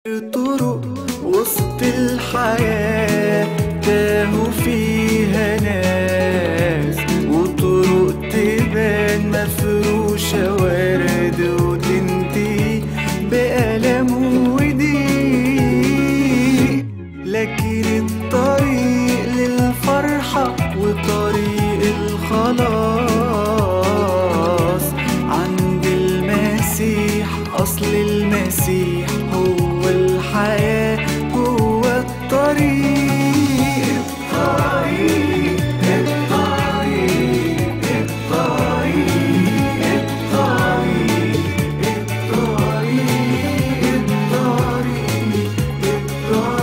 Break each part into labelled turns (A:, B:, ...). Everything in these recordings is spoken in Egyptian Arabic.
A: طرق وسط الحياة تاهوا فيها ناس وطرق تبان مفروشة ورد وتنتهي بألم وضيق لكن الطريق للفرحة وطريق الخلاص عند المسيح أصل المسيح هو الحياة هو الطريق الطريق الطريق الطريق الطريق الطريق الطريق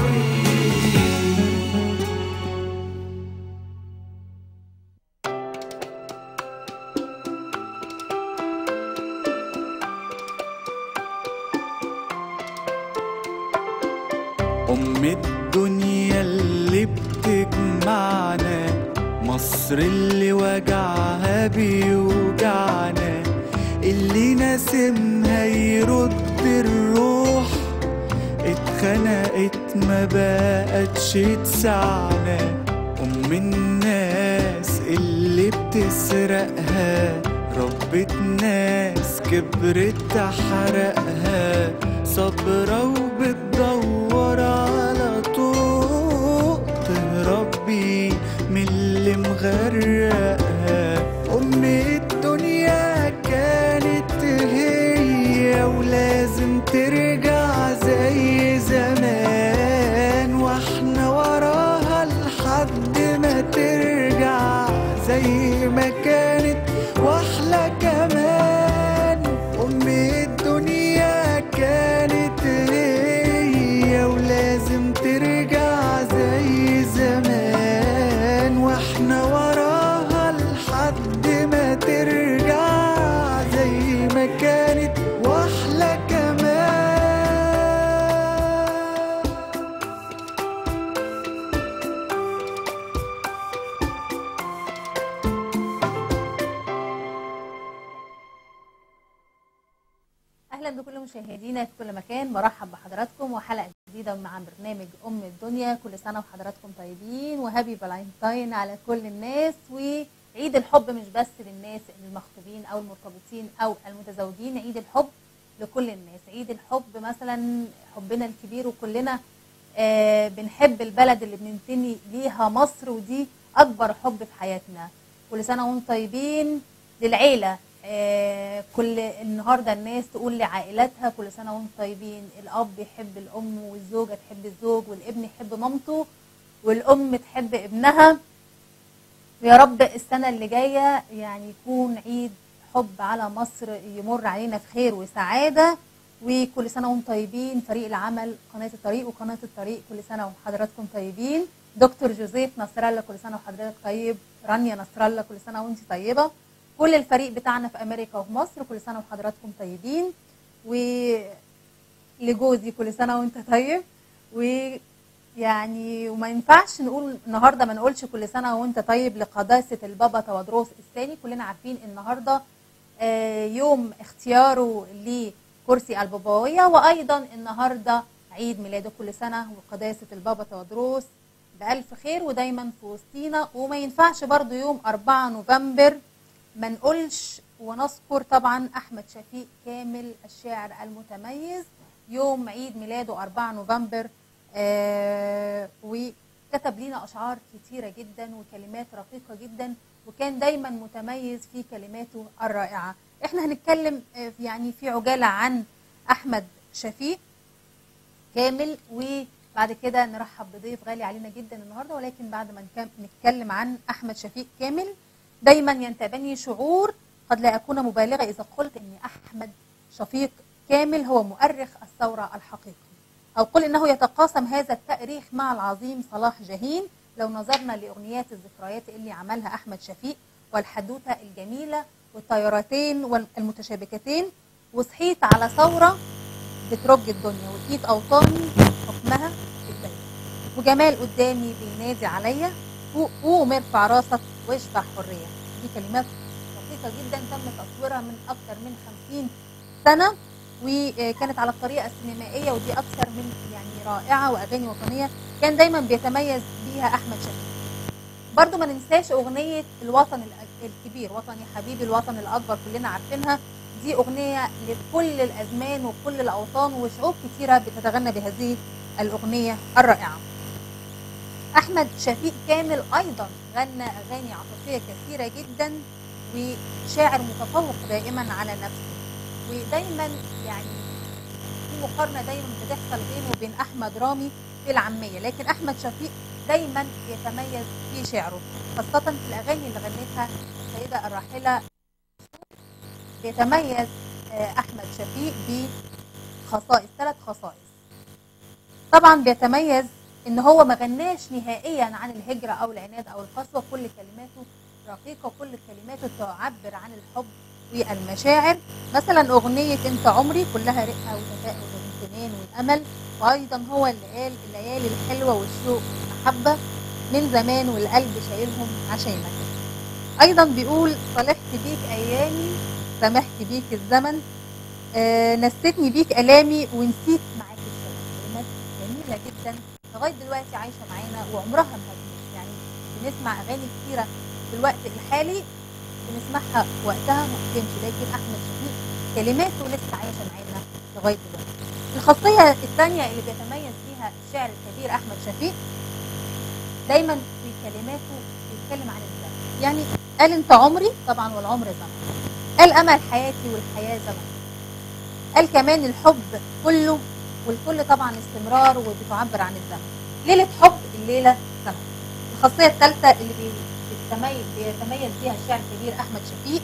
A: الطريق أم الدنيا اللي بتجمعنا مصر اللي وجعها بيوجعنا اللي ناسمها يرد الروح اتخنقت ما بقتش تسعنا أم الناس اللي بتسرقها ربة ناس كبرت تحرقها صبرة وبتدور على طوق تهرب بيه من اللي مغرقها أم الدنيا كانت هي ولازم ترجع زي زمان واحنا وراها لحد ما ترجع زي ما كانت واحلى كمان ام الدنيا كانت هي ولازم ترجع زي زمان واحنا وراها لحد ما ترجع زي ما كانت واحلى كمان
B: اهلا بكل مشاهدينا في كل مكان برحب بحضراتكم وحلقه جديده مع برنامج ام الدنيا كل سنه وحضراتكم طيبين وهابي فالنتاين على كل الناس وعيد الحب مش بس للناس المخطوبين او المرتبطين او المتزوجين عيد الحب لكل الناس عيد الحب مثلا حبنا الكبير وكلنا آه بنحب البلد اللي بننتمي ليها مصر ودي اكبر حب في حياتنا كل سنه وانتم طيبين للعيله آه كل النهارده الناس تقول لعائلاتها كل سنه وانتم طيبين الاب يحب الام والزوجه تحب الزوج والابن يحب مامته والام تحب ابنها ويا رب السنه اللي جايه يعني يكون عيد حب على مصر يمر علينا في خير وسعاده وكل سنه وانتم طيبين فريق العمل قناه الطريق وقناه الطريق كل سنه وحضراتكم طيبين دكتور جوزيف نصر الله كل سنه وحضرتك طيب رانيا نصر الله كل سنه وانت طيبه كل الفريق بتاعنا في امريكا وفي مصر كل سنه وحضراتكم طيبين ولجوزي كل سنه وانت طيب ويعني وما ينفعش نقول النهارده ما نقولش كل سنه وانت طيب لقداسه البابا تودروس الثاني كلنا عارفين النهارده آه، يوم اختياره لكرسي البابويه وايضا النهارده عيد ميلاده كل سنه وقداسه البابا تودروس بألف خير ودايما في وسطينا وما ينفعش برضو يوم 4 نوفمبر ما نقولش ونذكر طبعا احمد شفيق كامل الشاعر المتميز يوم عيد ميلاده 4 نوفمبر آه وكتب لنا اشعار كتيره جدا وكلمات رقيقه جدا وكان دايما متميز في كلماته الرائعه احنا هنتكلم آه، يعني في عجاله عن احمد شفيق كامل وبعد كده نرحب بضيف غالي علينا جدا النهارده ولكن بعد ما نكم- نتكلم عن احمد شفيق كامل دايما ينتابني شعور قد لا اكون مبالغه اذا قلت ان احمد شفيق كامل هو مؤرخ الثوره الحقيقي او قل انه يتقاسم هذا التاريخ مع العظيم صلاح جاهين لو نظرنا لاغنيات الذكريات اللي عملها احمد شفيق والحدوته الجميله والطيارتين والمتشابكتين وصحيت على ثوره بترج الدنيا ولقيت اوطاني حكمها في البلد وجمال قدامي بينادي عليا فوق قوم ارفع راسك واشبع حريه دي كلمات دقيقه جدا تم تصويرها من اكثر من 50 سنه وكانت على الطريقه السينمائيه ودي اكثر من يعني رائعه واغاني وطنيه كان دايما بيتميز بيها احمد شفيق برضو ما ننساش اغنيه الوطن الأ- الكبير وطني حبيبي الوطن الاكبر كلنا عارفينها دي اغنيه لكل الازمان وكل الاوطان وشعوب كتيره بتتغنى بهذه الاغنيه الرائعه احمد شفيق كامل ايضا غنى اغاني عاطفيه كثيره جدا وشاعر متفوق دائما على نفسه ودايما يعني في مقارنه دايما بتحصل بينه وبين احمد رامي في العاميه لكن احمد شفيق دايما يتميز في شعره خاصه في الاغاني اللي غنتها السيده الراحله بيتميز آه، احمد شفيق بخصائص ثلاث خصائص طبعا بيتميز ان هو ما غناش نهائيا عن الهجره او العناد او القسوه كل كلماته رقيقه وكل كلماته تعبر عن الحب والمشاعر مثلا اغنيه انت عمري كلها رقه وتفاؤل وامتنان والامل وايضا هو اللي قال الليالي الحلوه والشوق والمحبه من زمان والقلب شايلهم عشانك ايضا بيقول صالحت بيك ايامي سمحت بيك الزمن آه نسيتني بيك الامي ونسيت معاك الزمن كلمات جميله جدا لغايه دلوقتي عايشه معانا وعمرها ما هتموت يعني بنسمع اغاني كتيره في الوقت الحالي بنسمعها في وقتها ما بتمشي لكن احمد شفيق كلماته لسه عايشه معانا لغايه دلوقتي الخاصيه الثانيه اللي بيتميز فيها الشاعر الكبير احمد شفيق دايما في كلماته بيتكلم عن الزمن يعني قال انت عمري طبعا والعمر زمن قال امل حياتي والحياه زمن قال كمان الحب كله والكل طبعا استمرار وبتعبر عن الزمن ليله حب الليله زمن الخاصيه الثالثه اللي بي- بيتميز بيتميز بيها الشاعر الكبير احمد شفيق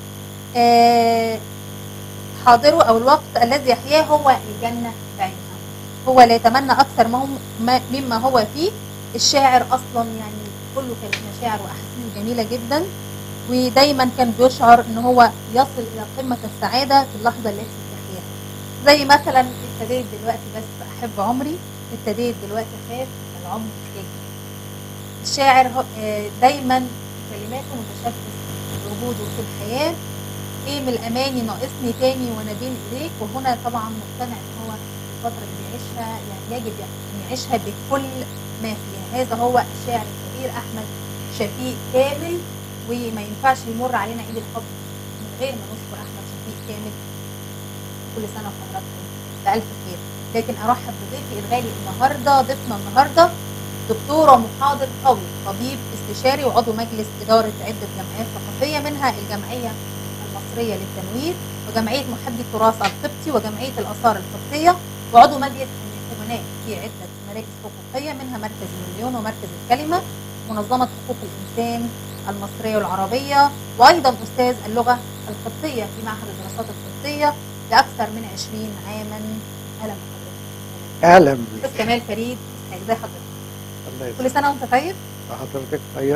B: آه، حاضره او الوقت الذي يحياه هو الجنه بعينها هو لا يتمنى اكثر ما هم ما مما هو فيه الشاعر اصلا يعني كله كانت مشاعر واحاسيس جميله جدا ودايما كان بيشعر ان هو يصل الى قمه السعاده في اللحظه التي يحياها زي مثلا ابتديت دلوقتي بس احب عمري ابتديت دلوقتي اخاف العمر يجري الشاعر هو- آه، دايما في كلماته متشبث بوجوده في الحياه ايه من الاماني ناقصني تاني وانا بين ايديك وهنا طبعا مقتنع ان هو الفتره اللي بيعيشها يعني يجب ان يعيشها بكل ما فيها هذا هو الشاعر الكبير احمد شفيق كامل وما ينفعش يمر علينا عيد الحب من غير ما نذكر احمد شفيق كامل كل سنه وحضراتكم بالف خير لكن ارحب بضيفي الغالي النهارده ضيفنا النهارده دكتور ومحاضر قوي طبيب استشاري وعضو مجلس اداره عده جمعيات ثقافيه منها الجمعيه المصريه للتنوير وجمعيه محبي التراث القبطي وجمعيه الاثار القبطيه وعضو مجلس الامناء في عده مراكز حقوقيه منها مركز مليون ومركز الكلمه منظمه حقوق الانسان المصريه والعربيه وايضا استاذ اللغه القبطيه في معهد الدراسات القبطيه لاكثر من 20 عاما اهلا بحضرتك
C: اهلا بك
B: استاذ كمال فريد ازي حضرتك
C: الله
B: كل
C: يسلمك
B: سنه وانت طيب
C: حضرتك طيب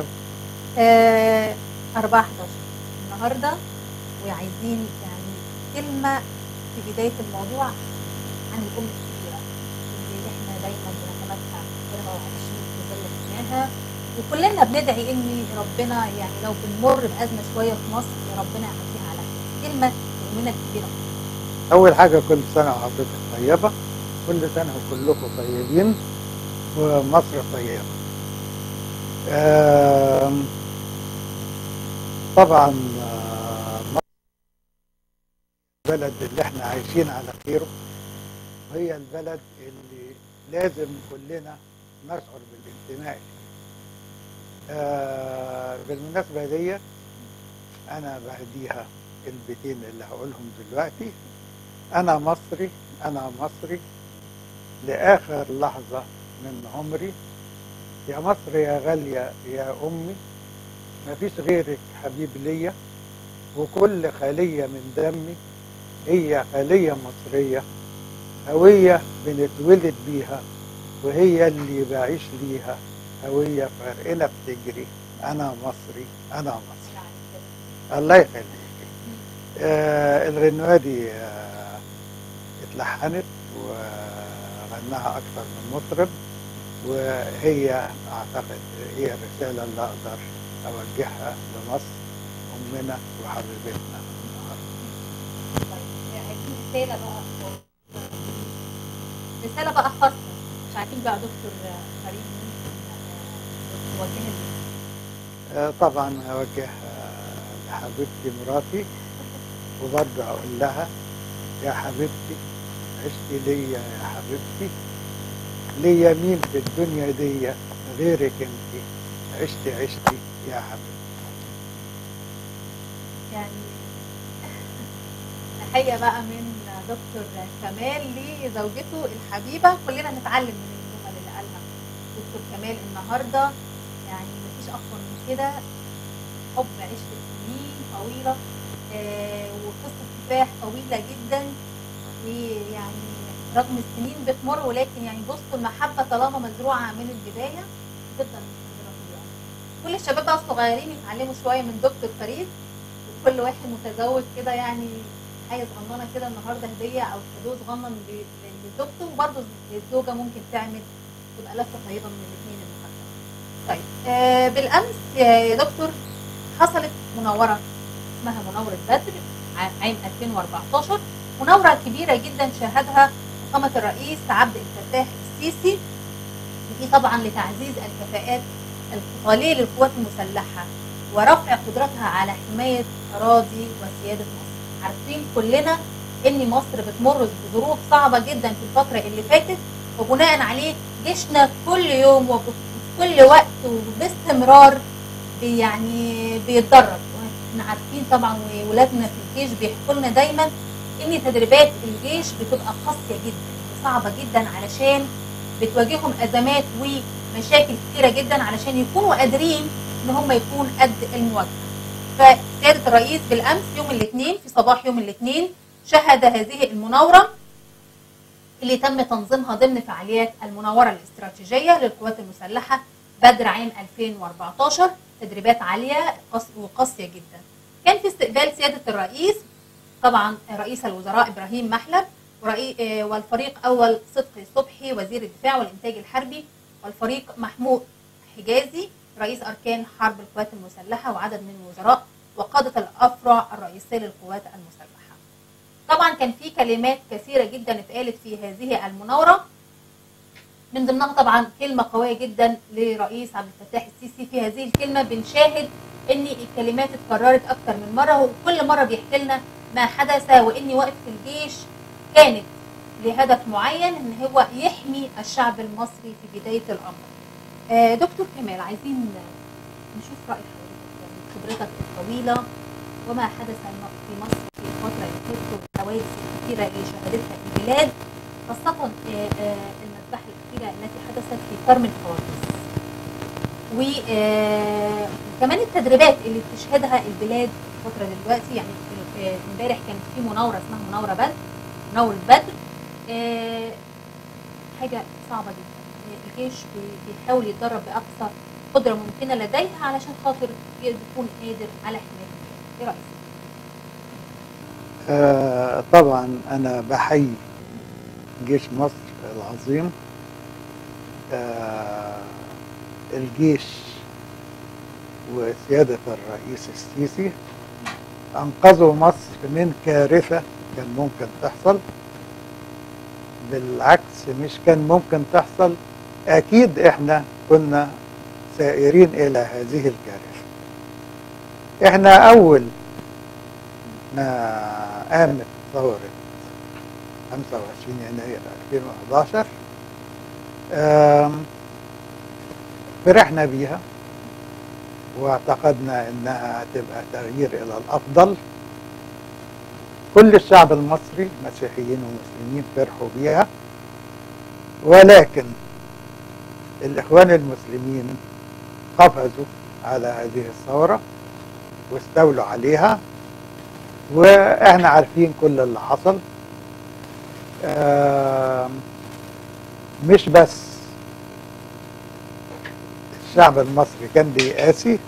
B: آه 4 11 النهارده وعايزين يعني كلمه في بدايه الموضوع عن الام الكبيره اللي احنا دايما بنتمتع بها وعايشين في ظل حماها وكلنا بندعي ان ربنا يعني لو بنمر بازمه شويه في مصر يا ربنا يعديها على خير كلمه لامنا الكبيره
C: اول حاجه كل سنه وحضرتك طيبه كل سنه وكلكم طيبين ومصر طيبه آم، طبعا آه، مصر البلد اللي احنا عايشين على خيره وهي البلد اللي لازم كلنا نشعر بالانتماء ليه. آه، بالمناسبه ديت انا بعديها البيتين اللي هقولهم دلوقتي انا مصري انا مصري لاخر لحظه من عمري يا مصر يا غاليه يا امي مفيش غيرك حبيب ليا وكل خليه من دمي هي خليه مصريه هويه بنتولد بيها وهي اللي بعيش ليها هويه فرقنا بتجري انا مصري انا مصري الله يخليك آه الغنوة دي آه اتلحنت وغناها أكثر من مطرب وهي أعتقد هي الرسالة اللي أقدر أوجهها لمصر أمنا وحبيبتنا النهاردة
B: طيب عايزين رساله بقى رساله بقى خاصه مش عارفين بقى دكتور فريد ممكن توجهها ليه
C: آه، طبعا اوجه آه، لحبيبتي مراتي وبرضه اقول لها يا حبيبتي عشتي ليا يا حبيبتي ليا مين في الدنيا دي غيرك انت عشتي عشتي يا حبيبتي
B: يعني تحية بقى من دكتور كمال لزوجته الحبيبة كلنا نتعلم من الجمل اللي قالها دكتور كمال النهاردة يعني مفيش أكتر من كده حب عشرة سنين طويلة آه وقصة كفاح طويلة جدا ويعني رغم السنين بتمر ولكن يعني بصوا المحبة طالما مزروعة من البداية تفضل مستمرة طول الوقت. كل الشباب بقى الصغيرين يتعلموا شوية من دكتور فريد وكل واحد متزوج كده يعني عايز قنانه كده النهارده هديه او كادو صغنن ل- لزوجته وبرده الزوجه ممكن تعمل تبقى لفه طيبه من الاثنين المقدمه. طيب آه بالامس آه، يا دكتور حصلت مناوره اسمها مناوره بدر ع- عام 2014 مناوره كبيره جدا شاهدها فخامه الرئيس عبد الفتاح السيسي ودي طبعا لتعزيز الكفاءات القتاليه للقوات المسلحه ورفع قدرتها على حمايه اراضي وسياده مصر. عارفين كلنا ان مصر بتمر بظروف صعبه جدا في الفتره اللي فاتت وبناء عليه جيشنا كل يوم وفي كل وقت وباستمرار بي- يعني بيتدرب احنا عارفين طبعا وولادنا في الجيش بيحكوا لنا دايما ان تدريبات الجيش بتبقى قاسيه جدا وصعبه جدا علشان بتواجههم ازمات ومشاكل كتيره جدا علشان يكونوا قادرين ان هم يكون قد المواجهه. فسياده الرئيس بالامس يوم الاثنين في صباح يوم الاثنين شهد هذه المناوره اللي تم تنظيمها ضمن فعاليات المناوره الاستراتيجيه للقوات المسلحه بدر عام 2014 تدريبات عاليه قاس- وقاسيه جدا. كان في استقبال سياده الرئيس طبعا رئيس الوزراء ابراهيم محلب ورئي- آه، والفريق اول صدقي صبحي وزير الدفاع والانتاج الحربي والفريق محمود حجازي رئيس اركان حرب القوات المسلحه وعدد من الوزراء وقاده الافرع الرئيسيه للقوات المسلحه. طبعا كان في كلمات كثيره جدا اتقالت في هذه المناوره من ضمنها طبعا كلمه قويه جدا لرئيس عبد الفتاح السيسي في هذه الكلمه بنشاهد ان الكلمات اتكررت اكتر من مره وكل مره بيحكي لنا ما حدث وان وقفه الجيش كانت لهدف معين ان هو يحمي الشعب المصري في بدايه الامر. آه، دكتور كمال عايزين نشوف راي حضرتك يعني خبرتك الطويله وما حدث الم- في مصر في الفتره اللي فاتت والحوادث الكثيره اللي شهدتها البلاد خاصه آه، آه، المذبحه الاخيره التي حدثت في كرم الحوادث. وكمان التدريبات اللي بتشهدها البلاد الفتره دلوقتي يعني آه، امبارح كانت في مناوره اسمها مناوره بدر مناوره بدر آه، حاجه صعبه جدا آه، الجيش بي- بيحاول يتدرب باقصى قدره ممكنه لديه علشان خاطر يكون قادر على حمايه البلاد. ايه رايك؟
C: آه، طبعا انا بحيي جيش مصر العظيم آه، الجيش وسيادة الرئيس السيسي أنقذوا مصر من كارثة كان ممكن تحصل بالعكس مش كان ممكن تحصل أكيد إحنا كنا سائرين إلى هذه الكارثة إحنا أول ما قامت ثورة 25 يناير 2011 آم، فرحنا بيها واعتقدنا انها هتبقى تغيير الى الافضل كل الشعب المصري مسيحيين ومسلمين فرحوا بيها ولكن الاخوان المسلمين قفزوا على هذه الثوره واستولوا عليها واحنا عارفين كل اللي حصل آم، مش بس الشعب المصري كان بيقاسي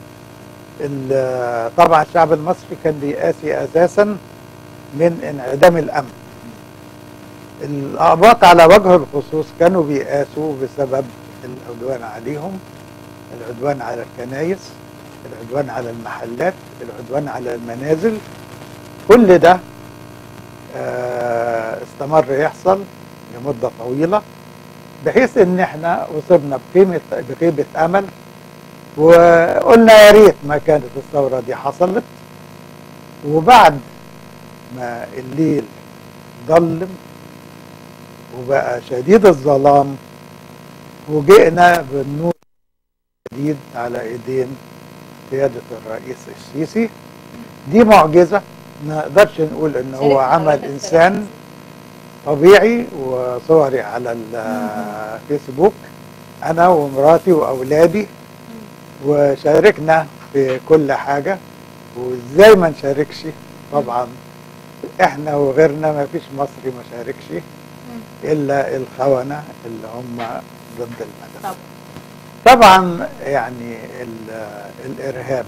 C: ال- طبعا الشعب المصري كان بيقاسي اساسا من انعدام الامن الاقباط على وجه الخصوص كانوا بيقاسوا بسبب العدوان عليهم العدوان على الكنايس العدوان على المحلات العدوان على المنازل كل ده آه، استمر يحصل لمدة طويلة بحيث ان احنا وصلنا بقيمة بقيمة امل وقلنا يا ريت ما كانت الثورة دي حصلت وبعد ما الليل ظلم وبقى شديد الظلام وجئنا بالنور جديد على ايدين قيادة الرئيس السيسي دي معجزة ما نقدرش نقول ان هو
B: شاركت
C: عمل
B: حضرتك
C: انسان طبيعي وصوري على الفيسبوك انا ومراتي واولادي وشاركنا في كل حاجة وازاي ما نشاركش طبعا احنا وغيرنا ما فيش مصري ما شاركش الا الخونة اللي هم ضد المدرسة
B: طب
C: طبعا يعني ال- الارهاب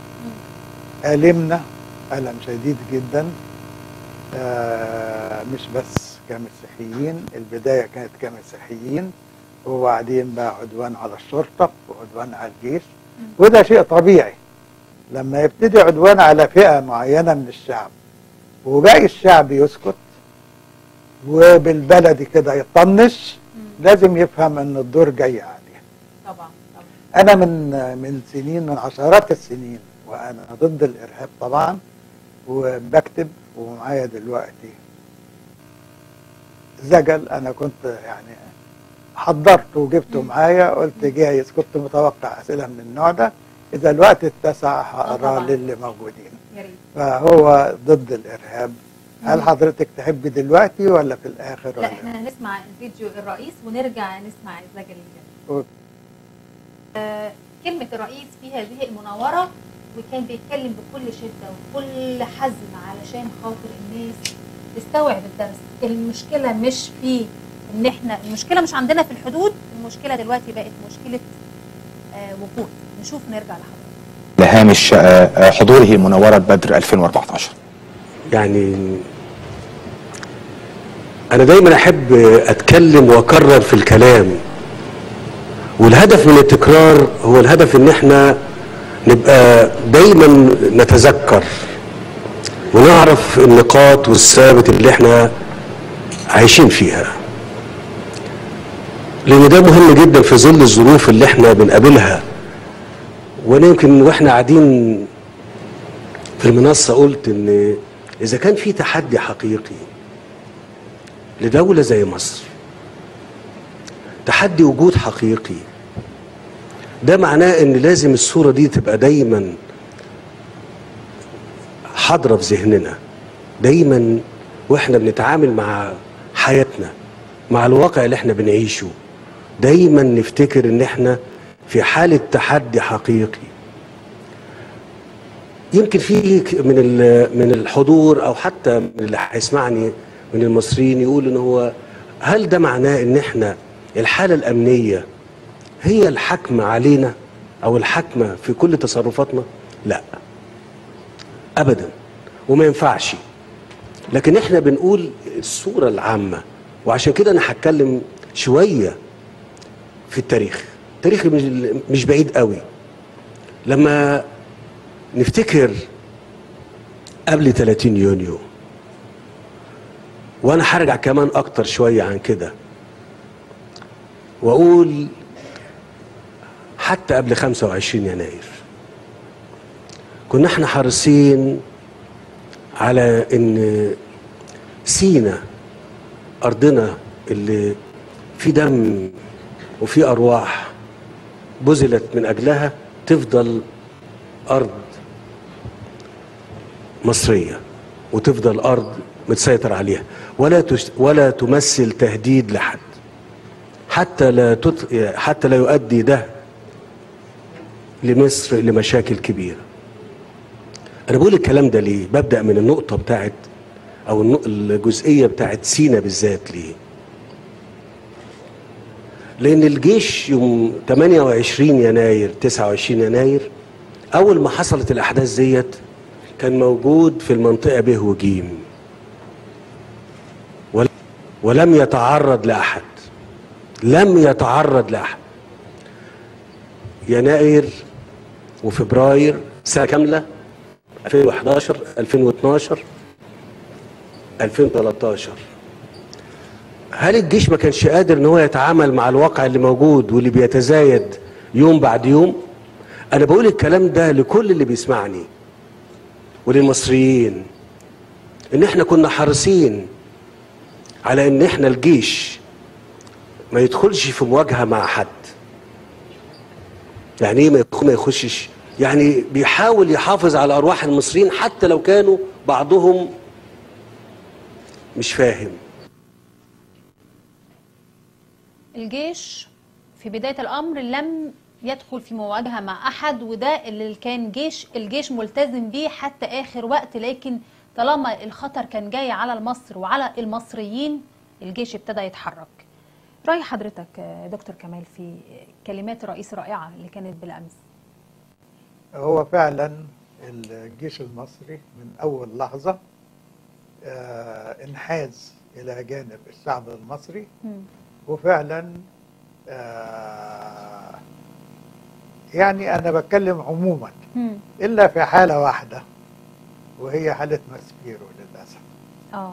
C: ألمنا ألم شديد جدا آه، مش بس كمسيحيين البداية كانت كمسيحيين وبعدين بقى عدوان على الشرطة وعدوان على الجيش وده شيء طبيعي لما يبتدي عدوان على فئة معينة من الشعب وباقي الشعب يسكت وبالبلدي كده يطنش لازم يفهم ان الدور جاي عليه
B: طبعا طبعا
C: انا من من سنين من عشرات السنين وانا ضد الارهاب طبعا وبكتب ومعايا دلوقتي زجل انا كنت يعني حضرت وجبته معايا قلت جايز كنت متوقع اسئله من النوع ده اذا الوقت اتسع هقراه
B: طبعاً.
C: للي موجودين
B: يا ريت
C: فهو ضد الارهاب هل حضرتك تحبي دلوقتي ولا في الاخر
B: لا
C: ولا
B: احنا هنسمع فيديو الرئيس ونرجع نسمع الزجل الجديد
C: أوكي.
B: آه، كلمة الرئيس في هذه المناورة وكان بيتكلم بكل شدة وكل حزم علشان خاطر الناس تستوعب الدرس المشكلة مش في ان احنا المشكلة مش عندنا في الحدود المشكلة دلوقتي بقت مشكلة آه، وجود نشوف نرجع لحضرتك
D: لهامش آه، آه، حضوره مناورة بدر 2014
E: يعني انا دايما احب اتكلم واكرر في الكلام والهدف من التكرار هو الهدف ان احنا نبقى دايما نتذكر ونعرف النقاط والثابت اللي احنا عايشين فيها لان ده مهم جدا في ظل الظروف اللي احنا بنقابلها وانا يمكن واحنا قاعدين في المنصة قلت ان اذا كان في تحدي حقيقي لدولة زي مصر تحدي وجود حقيقي ده معناه ان لازم الصورة دي تبقى دايما حاضرة في ذهننا دايما واحنا بنتعامل مع حياتنا مع الواقع اللي احنا بنعيشه دايما نفتكر ان احنا في حالة تحدي حقيقي يمكن في ك- من ال- من الحضور او حتى من اللي هيسمعني من المصريين يقول ان هو هل ده معناه ان احنا الحاله الامنيه هي الحكم علينا او الحكمه في كل تصرفاتنا؟ لا ابدا وما ينفعش لكن احنا بنقول الصوره العامه وعشان كده انا هتكلم شويه في التاريخ التاريخ مش مش بعيد قوي لما نفتكر قبل 30 يونيو وانا هرجع كمان اكتر شويه عن كده واقول حتى قبل 25 يناير كنا احنا حريصين على ان سينا ارضنا اللي في دم وفي ارواح بذلت من اجلها تفضل ارض مصريه وتفضل ارض متسيطر عليها ولا تش... ولا تمثل تهديد لحد حتى لا تط... حتى لا يؤدي ده لمصر لمشاكل كبيره انا بقول الكلام ده ليه ببدا من النقطه بتاعت او النق- الجزئيه بتاعت سينا بالذات ليه لان الجيش يوم 28 يناير 29 يناير اول ما حصلت الاحداث ديت كان موجود في المنطقه به وجيم ول- ولم يتعرض لاحد لم يتعرض لاحد يناير وفبراير سنه كامله 2011 2012 2013 هل الجيش ما كانش قادر ان هو يتعامل مع الواقع اللي موجود واللي بيتزايد يوم بعد يوم انا بقول الكلام ده لكل اللي بيسمعني وللمصريين ان احنا كنا حريصين على ان احنا الجيش ما يدخلش في مواجهه مع حد يعني ايه ما يدخل- ما يخشش يعني بيحاول يحافظ على ارواح المصريين حتى لو كانوا بعضهم مش فاهم
B: الجيش في بداية الأمر لم يدخل في مواجهة مع أحد وده اللي كان جيش الجيش ملتزم بيه حتى آخر وقت لكن طالما الخطر كان جاي على مصر وعلى المصريين الجيش ابتدى يتحرك رأي حضرتك آه، دكتور كمال في كلمات الرئيس رائعة اللي كانت بالأمس
C: هو فعلا الجيش المصري من أول لحظة آه، انحاز إلى جانب الشعب المصري
B: مم.
C: وفعلا آه، يعني أنا بتكلم عموما
B: مم.
C: إلا في حالة واحدة وهي حالة ماسبيرو للأسف
B: اه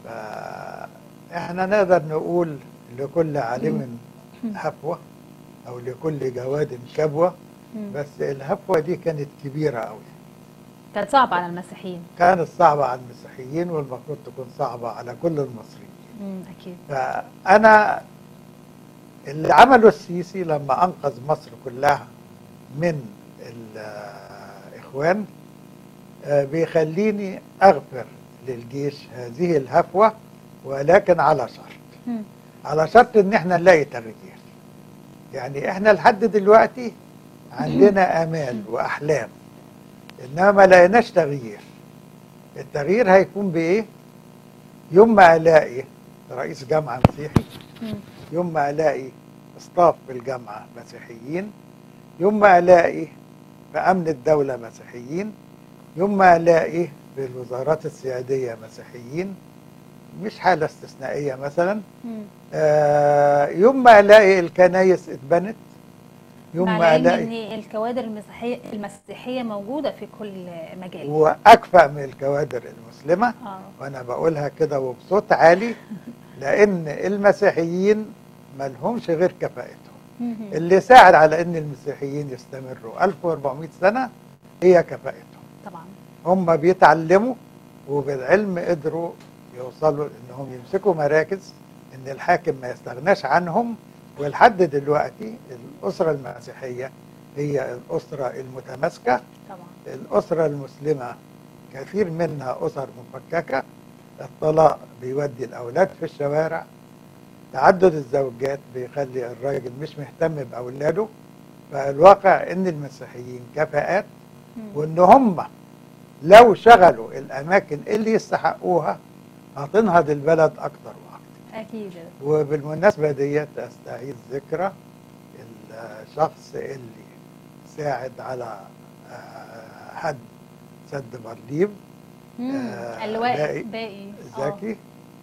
C: فإحنا نقدر نقول لكل عالم هفوة أو لكل جواد كبوة
B: مم.
C: بس الهفوة دي كانت كبيرة أوي
B: كانت صعبة على المسيحيين
C: كانت صعبة على المسيحيين والمفروض تكون صعبة على كل المصريين
B: مم. أكيد
C: فأنا اللي عمله السيسي لما أنقذ مصر كلها من الإخوان آه، بيخليني أغفر للجيش هذه الهفوة ولكن على شرط
B: مم.
C: على شرط ان احنا نلاقي تغيير يعني احنا لحد دلوقتي عندنا امال واحلام انما ما لقيناش تغيير التغيير هيكون بايه يوم ما الاقي رئيس جامعه مسيحي
B: مم.
C: يوم ما الاقي ستاف في الجامعه مسيحيين يوم ما الاقي في امن الدوله مسيحيين يوم ما الاقي في الوزارات السياديه مسيحيين مش حاله استثنائيه مثلا
B: مم.
C: آه، يوم ما الاقي الكنايس اتبنت يوم
B: مع
C: ما
B: العلم
C: الاقي
B: ان الكوادر المسيحيه المسيحيه موجوده في كل مجال
C: واكفأ من الكوادر المسلمه
B: اه
C: وانا بقولها كده وبصوت عالي لان المسيحيين ما لهمش غير كفاءتهم
B: مهم.
C: اللي ساعد على ان المسيحيين يستمروا 1400 سنه هي كفاءتهم
B: طبعا
C: هم بيتعلموا وبالعلم قدروا يوصلوا انهم يمسكوا مراكز ان الحاكم ما يستغناش عنهم ولحد دلوقتي الاسره المسيحيه هي الاسره المتماسكه
B: طبعا
C: الاسره المسلمه كثير منها اسر مفككه الطلاق بيودي الاولاد في الشوارع تعدد الزوجات بيخلي الراجل مش مهتم باولاده فالواقع ان المسيحيين كفاءات
B: مم.
C: وان هم لو شغلوا الاماكن اللي يستحقوها هتنهض البلد اكتر واكتر
B: اكيد
C: وبالمناسبه ديت استعيد ذكرى الشخص اللي ساعد على آه، هدم سد بارليف
B: مم.
C: آه،
B: اللواء
C: باقي-
B: باقي آه.
C: زكي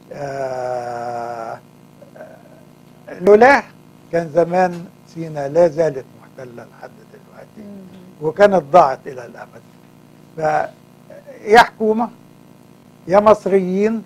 C: آه، آه، لولاه كان زمان سينا لا زالت محتله لحد دلوقتي
B: مم.
C: وكانت ضاعت الى الابد فيا حكومه يا مصريين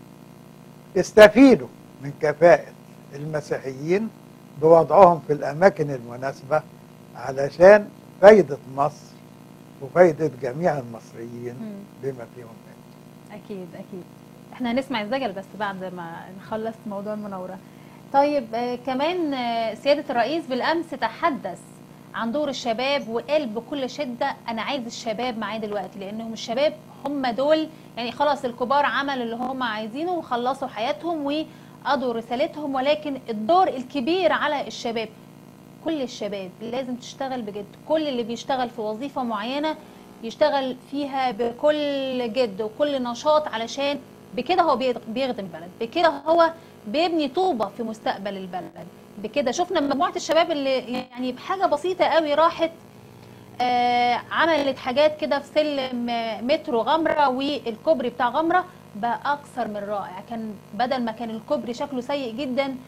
C: استفيدوا من كفاءه المسيحيين بوضعهم في الاماكن المناسبه علشان فايده مصر وفايده جميع المصريين
B: مم.
C: بما فيهم من
B: اكيد اكيد احنا هنسمع الزجل بس بعد ما نخلص موضوع المناوره طيب آه كمان آه سياده الرئيس بالامس تحدث عن دور الشباب وقال بكل شده انا عايز الشباب معايا دلوقتي لانهم الشباب هم دول يعني خلاص الكبار عملوا اللي هم عايزينه وخلصوا حياتهم وقضوا رسالتهم ولكن الدور الكبير على الشباب كل الشباب لازم تشتغل بجد كل اللي بيشتغل في وظيفة معينة يشتغل فيها بكل جد وكل نشاط علشان بكده هو بيغ- بيخدم البلد بكده هو بيبني طوبة في مستقبل البلد بكده شفنا مجموعة الشباب اللي يعني بحاجة بسيطة قوي راحت آه عملت حاجات كده في سلم آه، مترو غمرة والكوبري بتاع غمرة بقى أكثر من رائع كان بدل ما كان الكوبري شكله سيء جدا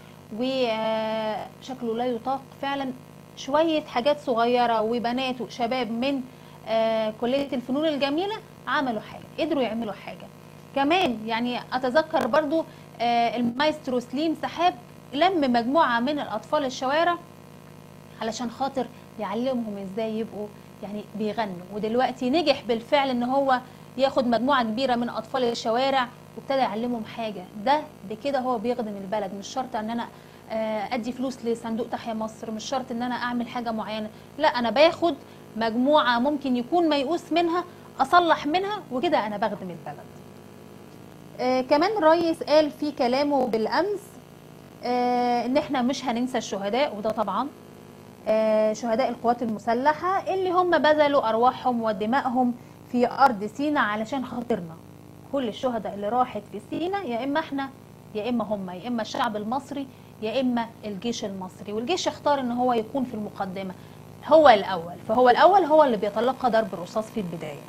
B: وشكله لا يطاق فعلا شوية حاجات صغيرة وبنات وشباب من آه، كلية الفنون الجميلة عملوا حاجة قدروا يعملوا حاجة كمان يعني اتذكر برضو آه، المايسترو سليم سحاب لم مجموعه من الاطفال الشوارع علشان خاطر يعلمهم ازاي يبقوا يعني بيغنوا ودلوقتي نجح بالفعل ان هو ياخد مجموعه كبيره من اطفال الشوارع وابتدى يعلمهم حاجه ده بكده هو بيخدم البلد مش شرط ان انا آه، ادي فلوس لصندوق تحيا مصر مش شرط ان انا اعمل حاجه معينه لا انا باخد مجموعه ممكن يكون ميؤوس منها اصلح منها وكده انا بخدم البلد آه، كمان الرئيس قال في كلامه بالامس آه، ان احنا مش هننسى الشهداء وده طبعا آه، شهداء القوات المسلحة اللي هم بذلوا أرواحهم ودمائهم في أرض سينا علشان خاطرنا كل الشهداء اللي راحت في سينا يا إما إحنا يا إما هم يا إما الشعب المصري يا إما الجيش المصري والجيش اختار إن هو يكون في المقدمة هو الأول فهو الأول هو اللي بيتلقى ضرب الرصاص في البداية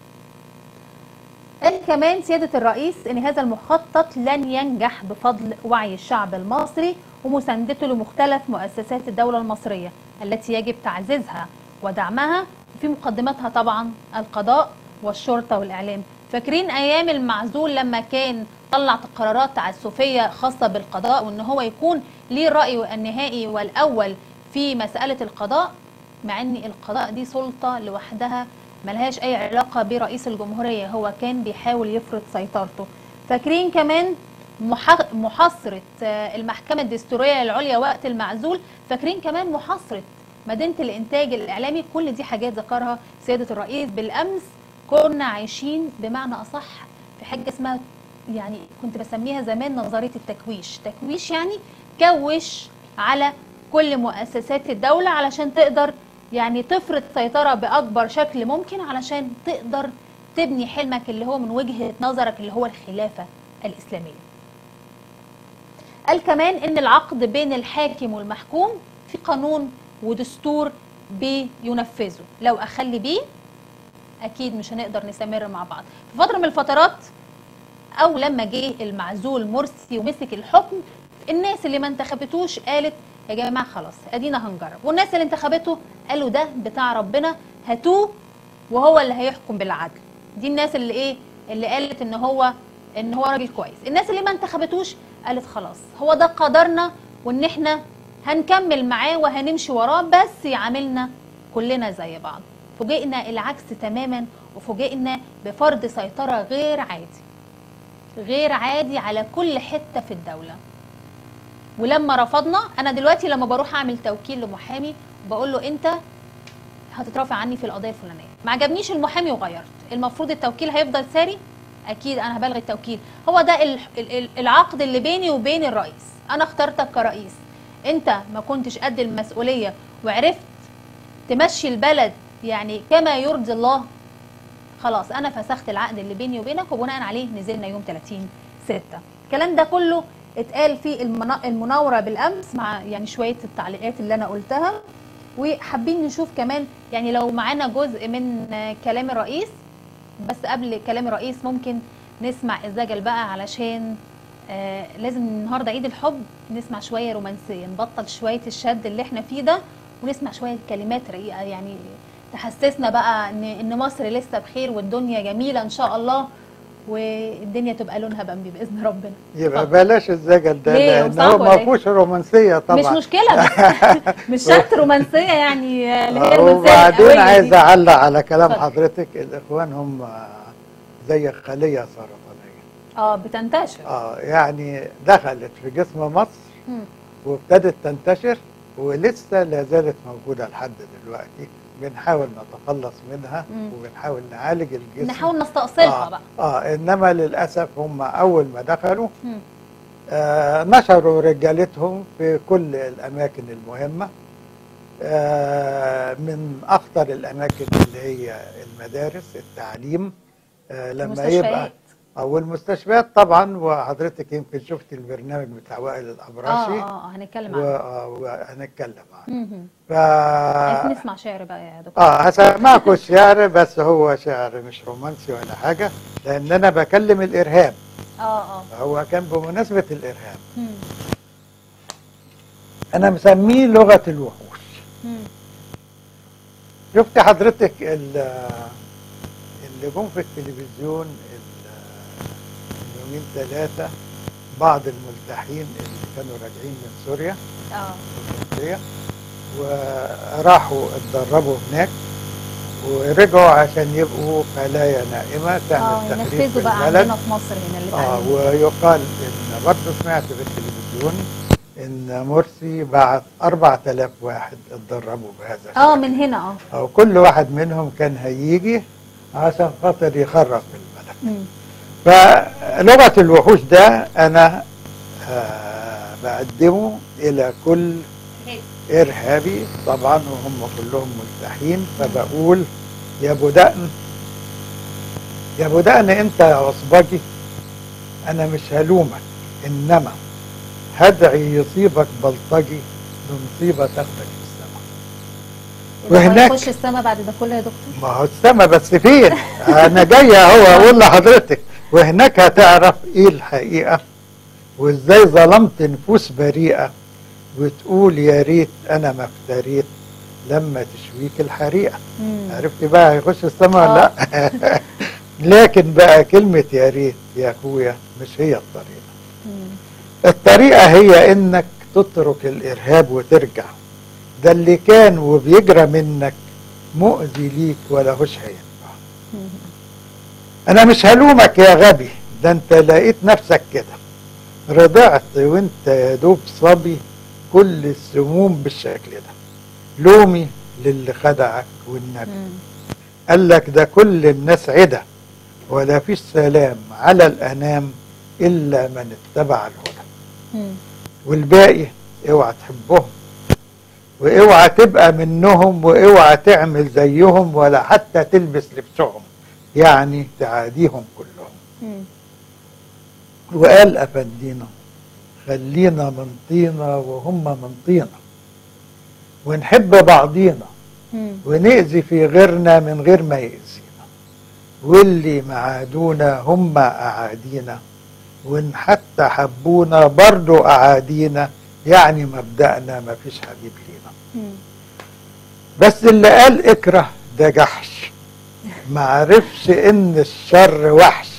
B: قال كمان سيادة الرئيس أن هذا المخطط لن ينجح بفضل وعي الشعب المصري ومساندته لمختلف مؤسسات الدولة المصرية التي يجب تعزيزها ودعمها في مقدمتها طبعا القضاء والشرطة والإعلام فاكرين أيام المعزول لما كان طلع قرارات تعسفية خاصة بالقضاء وأن هو يكون ليه الرأي النهائي والأول في مسألة القضاء مع أن القضاء دي سلطة لوحدها ملهاش أي علاقة برئيس الجمهورية هو كان بيحاول يفرض سيطرته فاكرين كمان مح- محاصرة آه، المحكمة الدستورية العليا وقت المعزول فاكرين كمان محاصرة مدينة الإنتاج الإعلامي كل دي حاجات ذكرها سيادة الرئيس بالأمس كنا عايشين بمعنى أصح في حاجة اسمها يعني كنت بسميها زمان نظرية التكويش تكويش يعني كوش على كل مؤسسات الدولة علشان تقدر يعني تفرض سيطرة بأكبر شكل ممكن علشان تقدر تبني حلمك اللي هو من وجهة نظرك اللي هو الخلافة الإسلامية قال كمان ان العقد بين الحاكم والمحكوم في قانون ودستور بينفذه لو اخلي بيه اكيد مش هنقدر نستمر مع بعض في فتره من الفترات او لما جه المعزول مرسي ومسك الحكم الناس اللي ما انتخبتوش قالت يا جماعه خلاص ادينا هنجرب والناس اللي انتخبته قالوا ده بتاع ربنا هاتوه وهو اللي هيحكم بالعدل دي الناس اللي ايه اللي قالت ان هو ان هو راجل كويس الناس اللي ما انتخبتوش قالت خلاص هو ده قدرنا وان احنا هنكمل معاه وهنمشي وراه بس يعاملنا كلنا زي بعض فوجئنا العكس تماما وفوجئنا بفرض سيطرة غير عادي غير عادي على كل حتة في الدولة ولما رفضنا انا دلوقتي لما بروح اعمل توكيل لمحامي بقول له انت هتترافع عني في القضيه الفلانيه ما عجبنيش المحامي وغيرت المفروض التوكيل هيفضل ساري اكيد انا هبلغ التوكيل هو ده ال- ال- ال- العقد اللي بيني وبين الرئيس انا اخترتك كرئيس انت ما كنتش قد المسؤوليه وعرفت تمشي البلد يعني كما يرضي الله خلاص انا فسخت العقد اللي بيني وبينك وبناء عليه نزلنا يوم 30 6 الكلام ده كله اتقال في المنا- المناوره بالامس مع يعني شويه التعليقات اللي انا قلتها وحابين نشوف كمان يعني لو معانا جزء من آه، كلام الرئيس بس قبل كلام الرئيس ممكن نسمع الزجل بقى علشان آه لازم النهارده عيد الحب نسمع شويه رومانسيه نبطل شويه الشد اللي احنا فيه ده ونسمع شويه كلمات رقيقه يعني تحسسنا بقى ان ان مصر لسه بخير والدنيا جميله ان شاء الله والدنيا تبقى لونها بامبي باذن ربنا
C: يبقى
B: اتفضل.
C: بلاش الزجل ده
B: ليه؟
C: لان
B: صعب
C: هو
B: ولا
C: ما
B: إيه؟
C: فيهوش رومانسيه طبعا
B: مش مشكله بس مش شرط رومانسيه يعني آه، اللي هي الرومانسيه
C: وبعدين
B: القوية
C: عايز
B: دي.
C: اعلق على كلام
B: اتفضل.
C: حضرتك الاخوان هم زي خليه سرطانيه
B: اه بتنتشر
C: اه يعني دخلت في جسم مصر
B: مم.
C: وابتدت تنتشر ولسه لا زالت موجوده لحد دلوقتي بنحاول نتخلص منها
B: مم.
C: وبنحاول نعالج الجسم
B: نحاول نستأصلها
C: آه
B: بقى
C: اه انما للاسف هم اول ما دخلوا
B: مم.
C: آه نشروا رجالتهم في كل الاماكن المهمه آه من اخطر الاماكن اللي هي المدارس التعليم آه لما يبقى
B: المستشفيات
C: او المستشفيات طبعا وحضرتك يمكن شفت البرنامج بتاع وائل
B: اه
C: الابراشي
B: اه اه هنتكلم
C: و-
B: عنه
C: آه، وهنتكلم عنه
B: مهم.
C: ف
B: عايزين نسمع شعر بقى يا دكتور
C: اه هسمعكم الشعر بس هو شعر مش رومانسي ولا حاجه لان انا بكلم الارهاب
B: اه اه
C: هو كان بمناسبه الارهاب
B: مم.
C: انا مسميه لغه الوحوش
B: مم.
C: شفت حضرتك ال- اللي جم في التلفزيون ال- يومين ثلاثة بعض الملتحين اللي كانوا راجعين من سوريا
B: اه
C: التركية وراحوا اتدربوا هناك ورجعوا عشان يبقوا خلايا نائمة تعمل
B: اه
C: تخريب في
B: ينفذوا بقى
C: البلد
B: عندنا في مصر هنا اللي
C: اه
B: اتعلموا
C: ويقال ان برضه سمعت في التلفزيون ان مرسي بعت 4000 واحد اتدربوا بهذا
B: اه
C: الشكل.
B: من هنا اه
C: أو كل واحد منهم كان هيجي عشان خاطر يخرب في البلد
B: مم.
C: فلغة الوحوش ده أنا آه بقدمه إلى كل إرهابي طبعا وهم كلهم ملتحين فبقول يا أبو دقن يا أبو دقن أنت يا عصبجي أنا مش هلومك إنما هدعي يصيبك بلطجي بمصيبة تاخدك في السماء وهناك-
B: يخش السما بعد ده كله يا دكتور
C: ما هو السما بس فين انا جاي اهو اقول لحضرتك وهناك هتعرف ايه الحقيقه وازاي ظلمت نفوس بريئه وتقول يا ريت انا ما افتريت لما تشويك الحريقه
B: مم.
C: عرفت بقى هيخش السما ولا لا لكن بقى كلمه يا ريت يا اخويا مش هي الطريقه
B: مم.
C: الطريقه هي انك تترك الارهاب وترجع ده اللي كان وبيجرى منك مؤذي ليك ولا هوش هينفع
B: مم.
C: انا مش هلومك يا غبي ده انت لقيت نفسك كده رضعت وانت يا دوب صبي كل السموم بالشكل ده لومي للي خدعك والنبي
B: مم.
C: قال لك ده كل الناس عدة ولا فيش سلام على الأنام إلا من اتبع الهدى
B: مم.
C: والباقي اوعى تحبهم واوعى تبقى منهم واوعى تعمل زيهم ولا حتى تلبس لبسهم يعني تعاديهم كلهم
B: مم.
C: وقال أفندينا خلينا من طينة وهم من طينة ونحب بعضينا
B: مم.
C: ونأذي في غيرنا من غير ما يأذينا واللي معادونا هم أعادينا وإن حتى حبونا برضو أعادينا يعني مبدأنا ما فيش حبيب لينا
B: مم.
C: بس اللي قال اكره ده جحش ما عرفش ان الشر وحش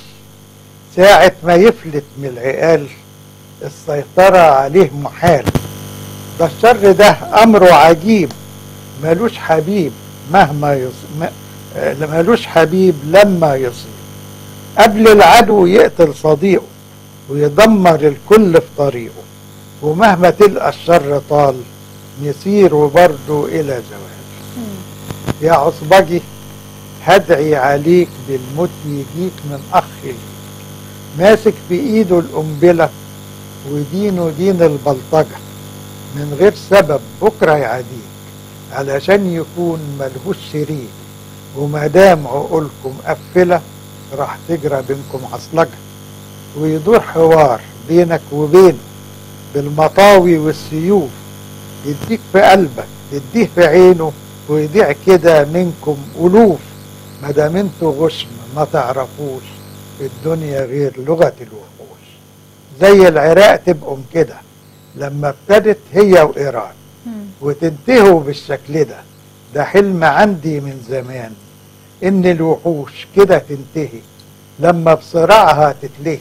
C: ساعة ما يفلت من العقال السيطرة عليه محال ده الشر ده امره عجيب ملوش حبيب مهما يصيب ما آه، ملوش حبيب لما يصيب قبل العدو يقتل صديقه ويدمر الكل في طريقه ومهما تلقى الشر طال يسير برضه إلى زوال
B: مم.
C: يا عصبجي هدعي عليك بالموت يجيك من أخ ليك ماسك في إيده القنبلة ودينه دين البلطجة من غير سبب بكرة يعاديك علشان يكون ملهوش شريك ومادام عقولكم قفلة راح تجرى بينكم عصلجة ويدور حوار بينك وبينه بالمطاوي والسيوف يديك في قلبك يديه في عينه ويضيع كده منكم ألوف ما دام انتوا غشم ما تعرفوش الدنيا غير لغة الوحوش زي العراق تبقوا كده لما ابتدت هي وإيران
B: مم.
C: وتنتهوا بالشكل ده ده حلم عندي من زمان ان الوحوش كده تنتهي لما بصراعها تتلهي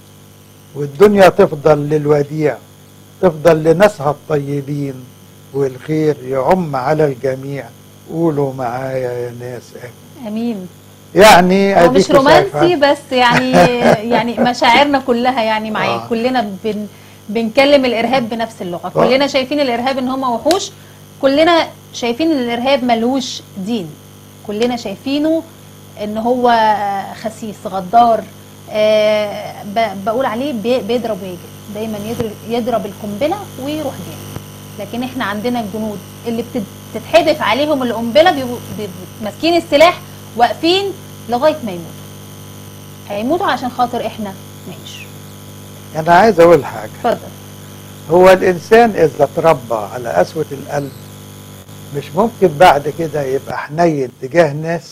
C: والدنيا تفضل للوديع تفضل لناسها الطيبين والخير يعم على الجميع قولوا معايا يا ناس آمين.
B: امين
C: يعني
B: هو مش
C: أديكوا
B: رومانسي
C: شايفة.
B: بس يعني يعني مشاعرنا كلها يعني معاه
C: آه.
B: كلنا بن بنكلم الارهاب بنفس اللغه
C: آه.
B: كلنا شايفين الارهاب ان هم وحوش كلنا شايفين ان الارهاب ملوش دين كلنا شايفينه ان هو خسيس غدار آه، ب- بقول عليه بي- بيضرب ويجري دايما يضرب يضرب القنبله ويروح جاي لكن احنا عندنا الجنود اللي بتت- بتتحدف عليهم القنبله بيبقوا بيبقوا ماسكين السلاح واقفين لغايه ما يموتوا هيموتوا عشان خاطر احنا نعيش
C: أنا عايز أقول حاجة
B: اتفضل
C: هو الإنسان إذا تربى على قسوة القلب مش ممكن بعد كده يبقى حنين تجاه ناس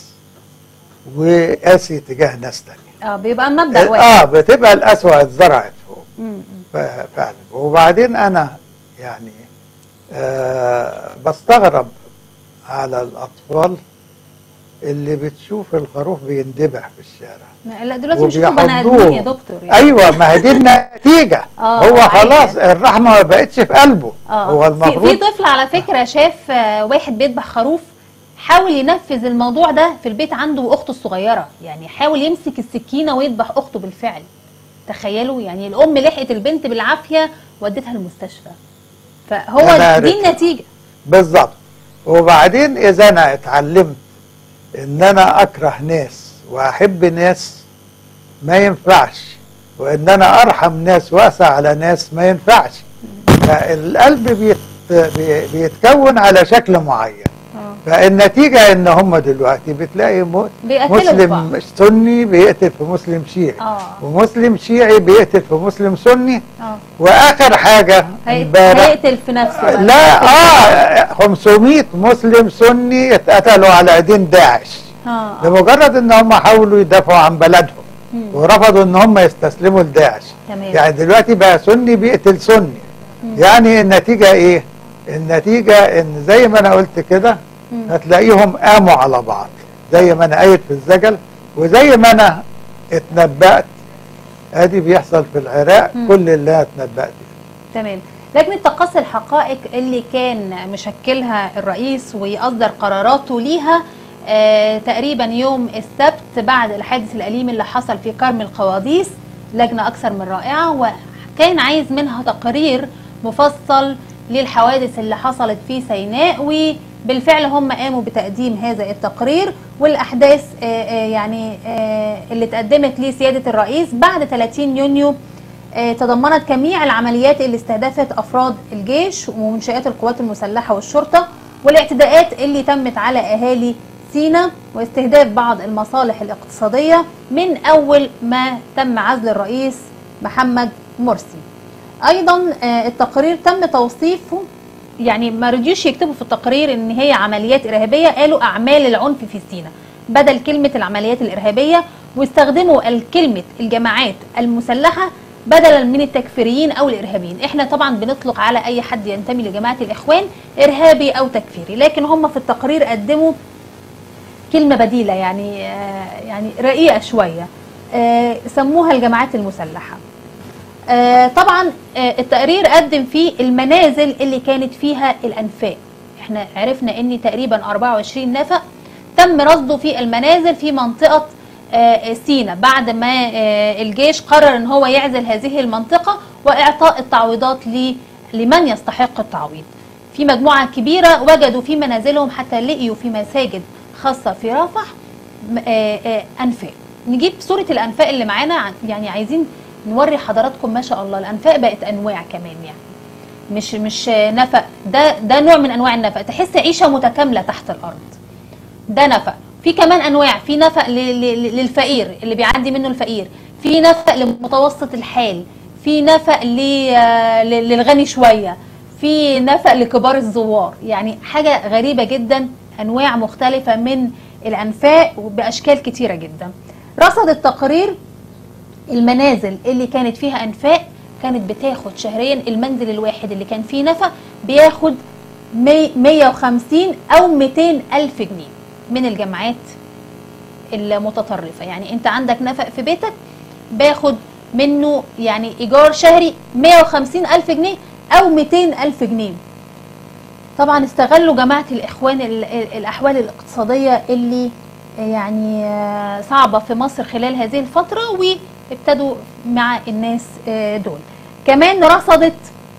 C: وقاسي تجاه ناس تانية
B: اه بيبقى المبدا واحد
C: اه بتبقى القسوة اتزرعت فوق
B: مم.
C: ف- فعلا وبعدين أنا يعني آه بستغرب على الأطفال اللي بتشوف الخروف بيندبح في الشارع
B: لا دلوقتي مش بني ادمين
C: وبيحضوه.
B: يا دكتور يعني.
C: ايوه ما هي دي النتيجه
B: آه،
C: هو
B: أيوة.
C: خلاص الرحمه ما بقتش في قلبه
B: اه
C: هو
B: في, في
C: المفروض
B: طفل على فكره شاف آه، واحد بيذبح خروف حاول ينفذ الموضوع ده في البيت عنده واخته الصغيره يعني حاول يمسك السكينه ويذبح اخته بالفعل تخيلوا يعني الام لحقت البنت بالعافيه ودتها المستشفى فهو
C: أنا
B: دي
C: عرفت.
B: النتيجه
C: بالظبط وبعدين اذا انا اتعلمت ان انا اكره ناس واحب ناس ما ينفعش وان انا ارحم ناس واسع على ناس ما ينفعش فالقلب بيت بي- بيتكون على شكل معين
B: آه.
C: فالنتيجة ان هم دلوقتي بتلاقي م-
B: بيقتلوا في بعض.
C: مسلم سني بيقتل في مسلم شيعي
B: اه
C: ومسلم شيعي بيقتل في مسلم سني
B: اه
C: واخر حاجة
B: هي-
C: امبارح
B: هيقتل في نفسه بقى.
C: لا اه 500 مسلم سني اتقتلوا على ايدين داعش
B: اه
C: لمجرد ان هم حاولوا يدافعوا عن بلدهم
B: مم.
C: ورفضوا ان هم يستسلموا لداعش
B: تمام
C: يعني دلوقتي بقى سني بيقتل سني يعني النتيجة ايه النتيجة ان زي ما انا قلت كده
B: مم.
C: هتلاقيهم قاموا على بعض زي ما انا قايل في الزجل وزي ما انا اتنبأت ادي بيحصل في العراق
B: مم.
C: كل اللي انا اتنبأت فيه.
B: تمام لجنة تقصي الحقائق اللي كان مشكلها الرئيس ويصدر قراراته ليها آه تقريبا يوم السبت بعد الحادث الأليم اللي حصل في كرم القواديس لجنة أكثر من رائعة وكان عايز منها تقرير مفصل للحوادث اللي حصلت في سيناء وبالفعل هم قاموا بتقديم هذا التقرير والأحداث آه آه يعني آه اللي تقدمت لسيادة الرئيس بعد 30 يونيو آه، تضمنت جميع العمليات اللي استهدفت افراد الجيش ومنشات القوات المسلحه والشرطه والاعتداءات اللي تمت على اهالي سينا واستهداف بعض المصالح الاقتصاديه من اول ما تم عزل الرئيس محمد مرسي. ايضا آه، التقرير تم توصيفه يعني ما رضيوش يكتبوا في التقرير ان هي عمليات ارهابيه قالوا اعمال العنف في سينا بدل كلمه العمليات الارهابيه واستخدموا الكلمه الجماعات المسلحه بدلا من التكفيريين او الارهابيين احنا طبعا بنطلق على اي حد ينتمي لجماعه الاخوان ارهابي او تكفيري لكن هم في التقرير قدموا كلمه بديله يعني آه، يعني رقيقه شويه آه، سموها الجماعات المسلحه آه، طبعا آه، التقرير قدم فيه المنازل اللي كانت فيها الانفاق احنا عرفنا ان تقريبا 24 نفق تم رصده في المنازل في منطقه آه، سينا بعد ما آه، الجيش قرر ان هو يعزل هذه المنطقه واعطاء التعويضات ل- لمن يستحق التعويض في مجموعه كبيره وجدوا في منازلهم حتى لقيوا في مساجد خاصه في رفح م- آه، آه، انفاق نجيب صوره الانفاق اللي معانا عن- يعني عايزين نوري حضراتكم ما شاء الله الانفاق بقت انواع كمان يعني مش مش نفق ده ده نوع من انواع النفق تحس عيشه متكامله تحت الارض ده نفق في كمان انواع في نفق ل- ل- للفقير اللي بيعدي منه الفقير في نفق لمتوسط الحال في نفق ل- آه، ل- للغني شويه في نفق لكبار الزوار يعني حاجه غريبه جدا انواع مختلفه من الانفاق وباشكال كتيره جدا رصد التقرير المنازل اللي كانت فيها انفاق كانت بتاخد شهريا المنزل الواحد اللي كان فيه نفق بياخد مي- 150 او 200 الف جنيه من الجامعات المتطرفه يعني انت عندك نفق في بيتك باخد منه يعني ايجار شهري 150 الف جنيه او 200 الف جنيه طبعا استغلوا جماعه الاخوان ال- ال- الاحوال الاقتصاديه اللي يعني آه، صعبه في مصر خلال هذه الفتره وابتدوا مع الناس آه، دول كمان رصدت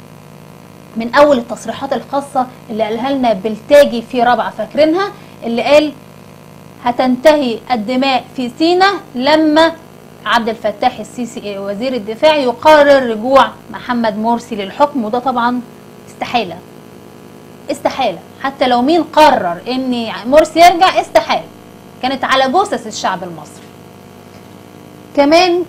B: من اول التصريحات الخاصه اللي قالها لنا بلتاجي في رابعه فاكرينها اللي قال هتنتهي الدماء في سينا لما عبد الفتاح السيسي وزير الدفاع يقرر رجوع محمد مرسي للحكم وده طبعا استحاله استحاله حتى لو مين قرر ان مرسي يرجع استحاله كانت على جثث الشعب المصري كمان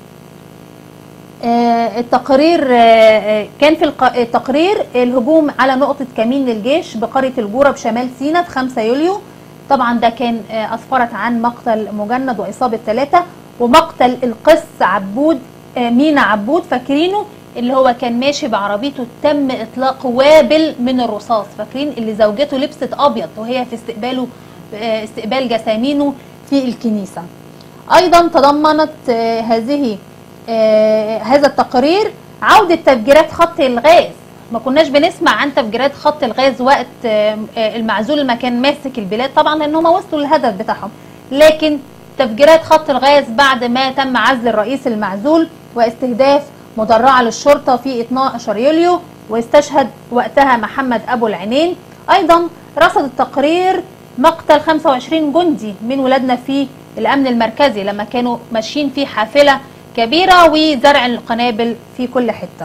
B: آه، التقرير آه، آه، كان في الق- التقرير الهجوم على نقطة كمين للجيش بقرية الجورة بشمال سيناء في 5 يوليو طبعا ده كان آه، أسفرت عن مقتل مجند وإصابة ثلاثة ومقتل القس عبود آه، مينا عبود فاكرينه اللي هو كان ماشي بعربيته تم إطلاق وابل من الرصاص فاكرين اللي زوجته لبست أبيض وهي في استقباله آه، استقبال جسامينه في الكنيسة أيضا تضمنت آه، هذه آه، هذا التقرير عودة تفجيرات خط الغاز ما كناش بنسمع عن تفجيرات خط الغاز وقت آه، آه، المعزول لما كان ماسك البلاد طبعا لان هم وصلوا للهدف بتاعهم لكن تفجيرات خط الغاز بعد ما تم عزل الرئيس المعزول واستهداف مدرعة للشرطة في 12 يوليو واستشهد وقتها محمد أبو العينين أيضا رصد التقرير مقتل 25 جندي من ولادنا في الأمن المركزي لما كانوا ماشيين في حافلة كبيرة وزرع القنابل في كل حتة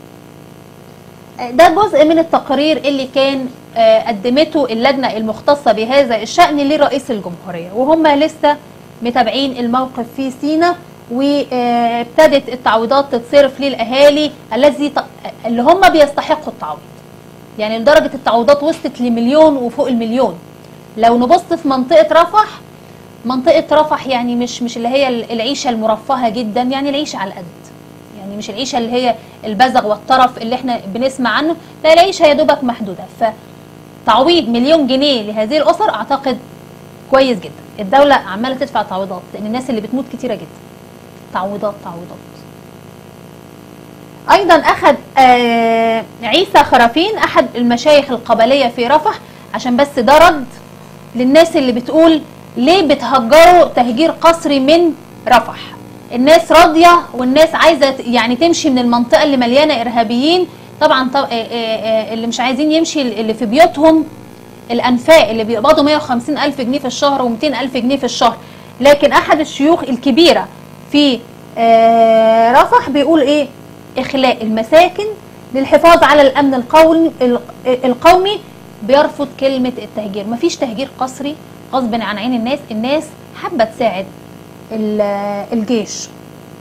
B: ده جزء من التقرير اللي كان آه، قدمته اللجنة المختصة بهذا الشأن لرئيس الجمهورية وهم لسه متابعين الموقف في سينا وابتدت التعويضات تتصرف للأهالي الذي ت- اللي هم بيستحقوا التعويض يعني لدرجة التعويضات وصلت لمليون وفوق المليون لو نبص في منطقة رفح منطقة رفح يعني مش مش اللي هي العيشة المرفهة جدا يعني العيشة على القد يعني مش العيشه اللي هي البزغ والطرف اللي احنا بنسمع عنه لا العيشه يا دوبك محدوده فتعويض مليون جنيه لهذه الاسر اعتقد كويس جدا الدوله عماله تدفع تعويضات لان الناس اللي بتموت كتيره جدا تعويضات تعويضات ايضا اخذ آه عيسى خرافين احد المشايخ القبليه في رفح عشان بس ده رد للناس اللي بتقول ليه بتهجروا تهجير قسري من رفح الناس راضيه والناس عايزه ت- يعني تمشي من المنطقه اللي مليانه ارهابيين طبعا طب آه، آه، آه، اللي مش عايزين يمشي اللي في بيوتهم الانفاق اللي بيقبضوا 150 الف جنيه في الشهر و200 الف جنيه في الشهر لكن احد الشيوخ الكبيره في آه، رفح بيقول ايه اخلاء المساكن للحفاظ على الامن القومي القومي بيرفض كلمه التهجير مفيش تهجير قسري غصب عن عين الناس الناس حابه تساعد ال- الجيش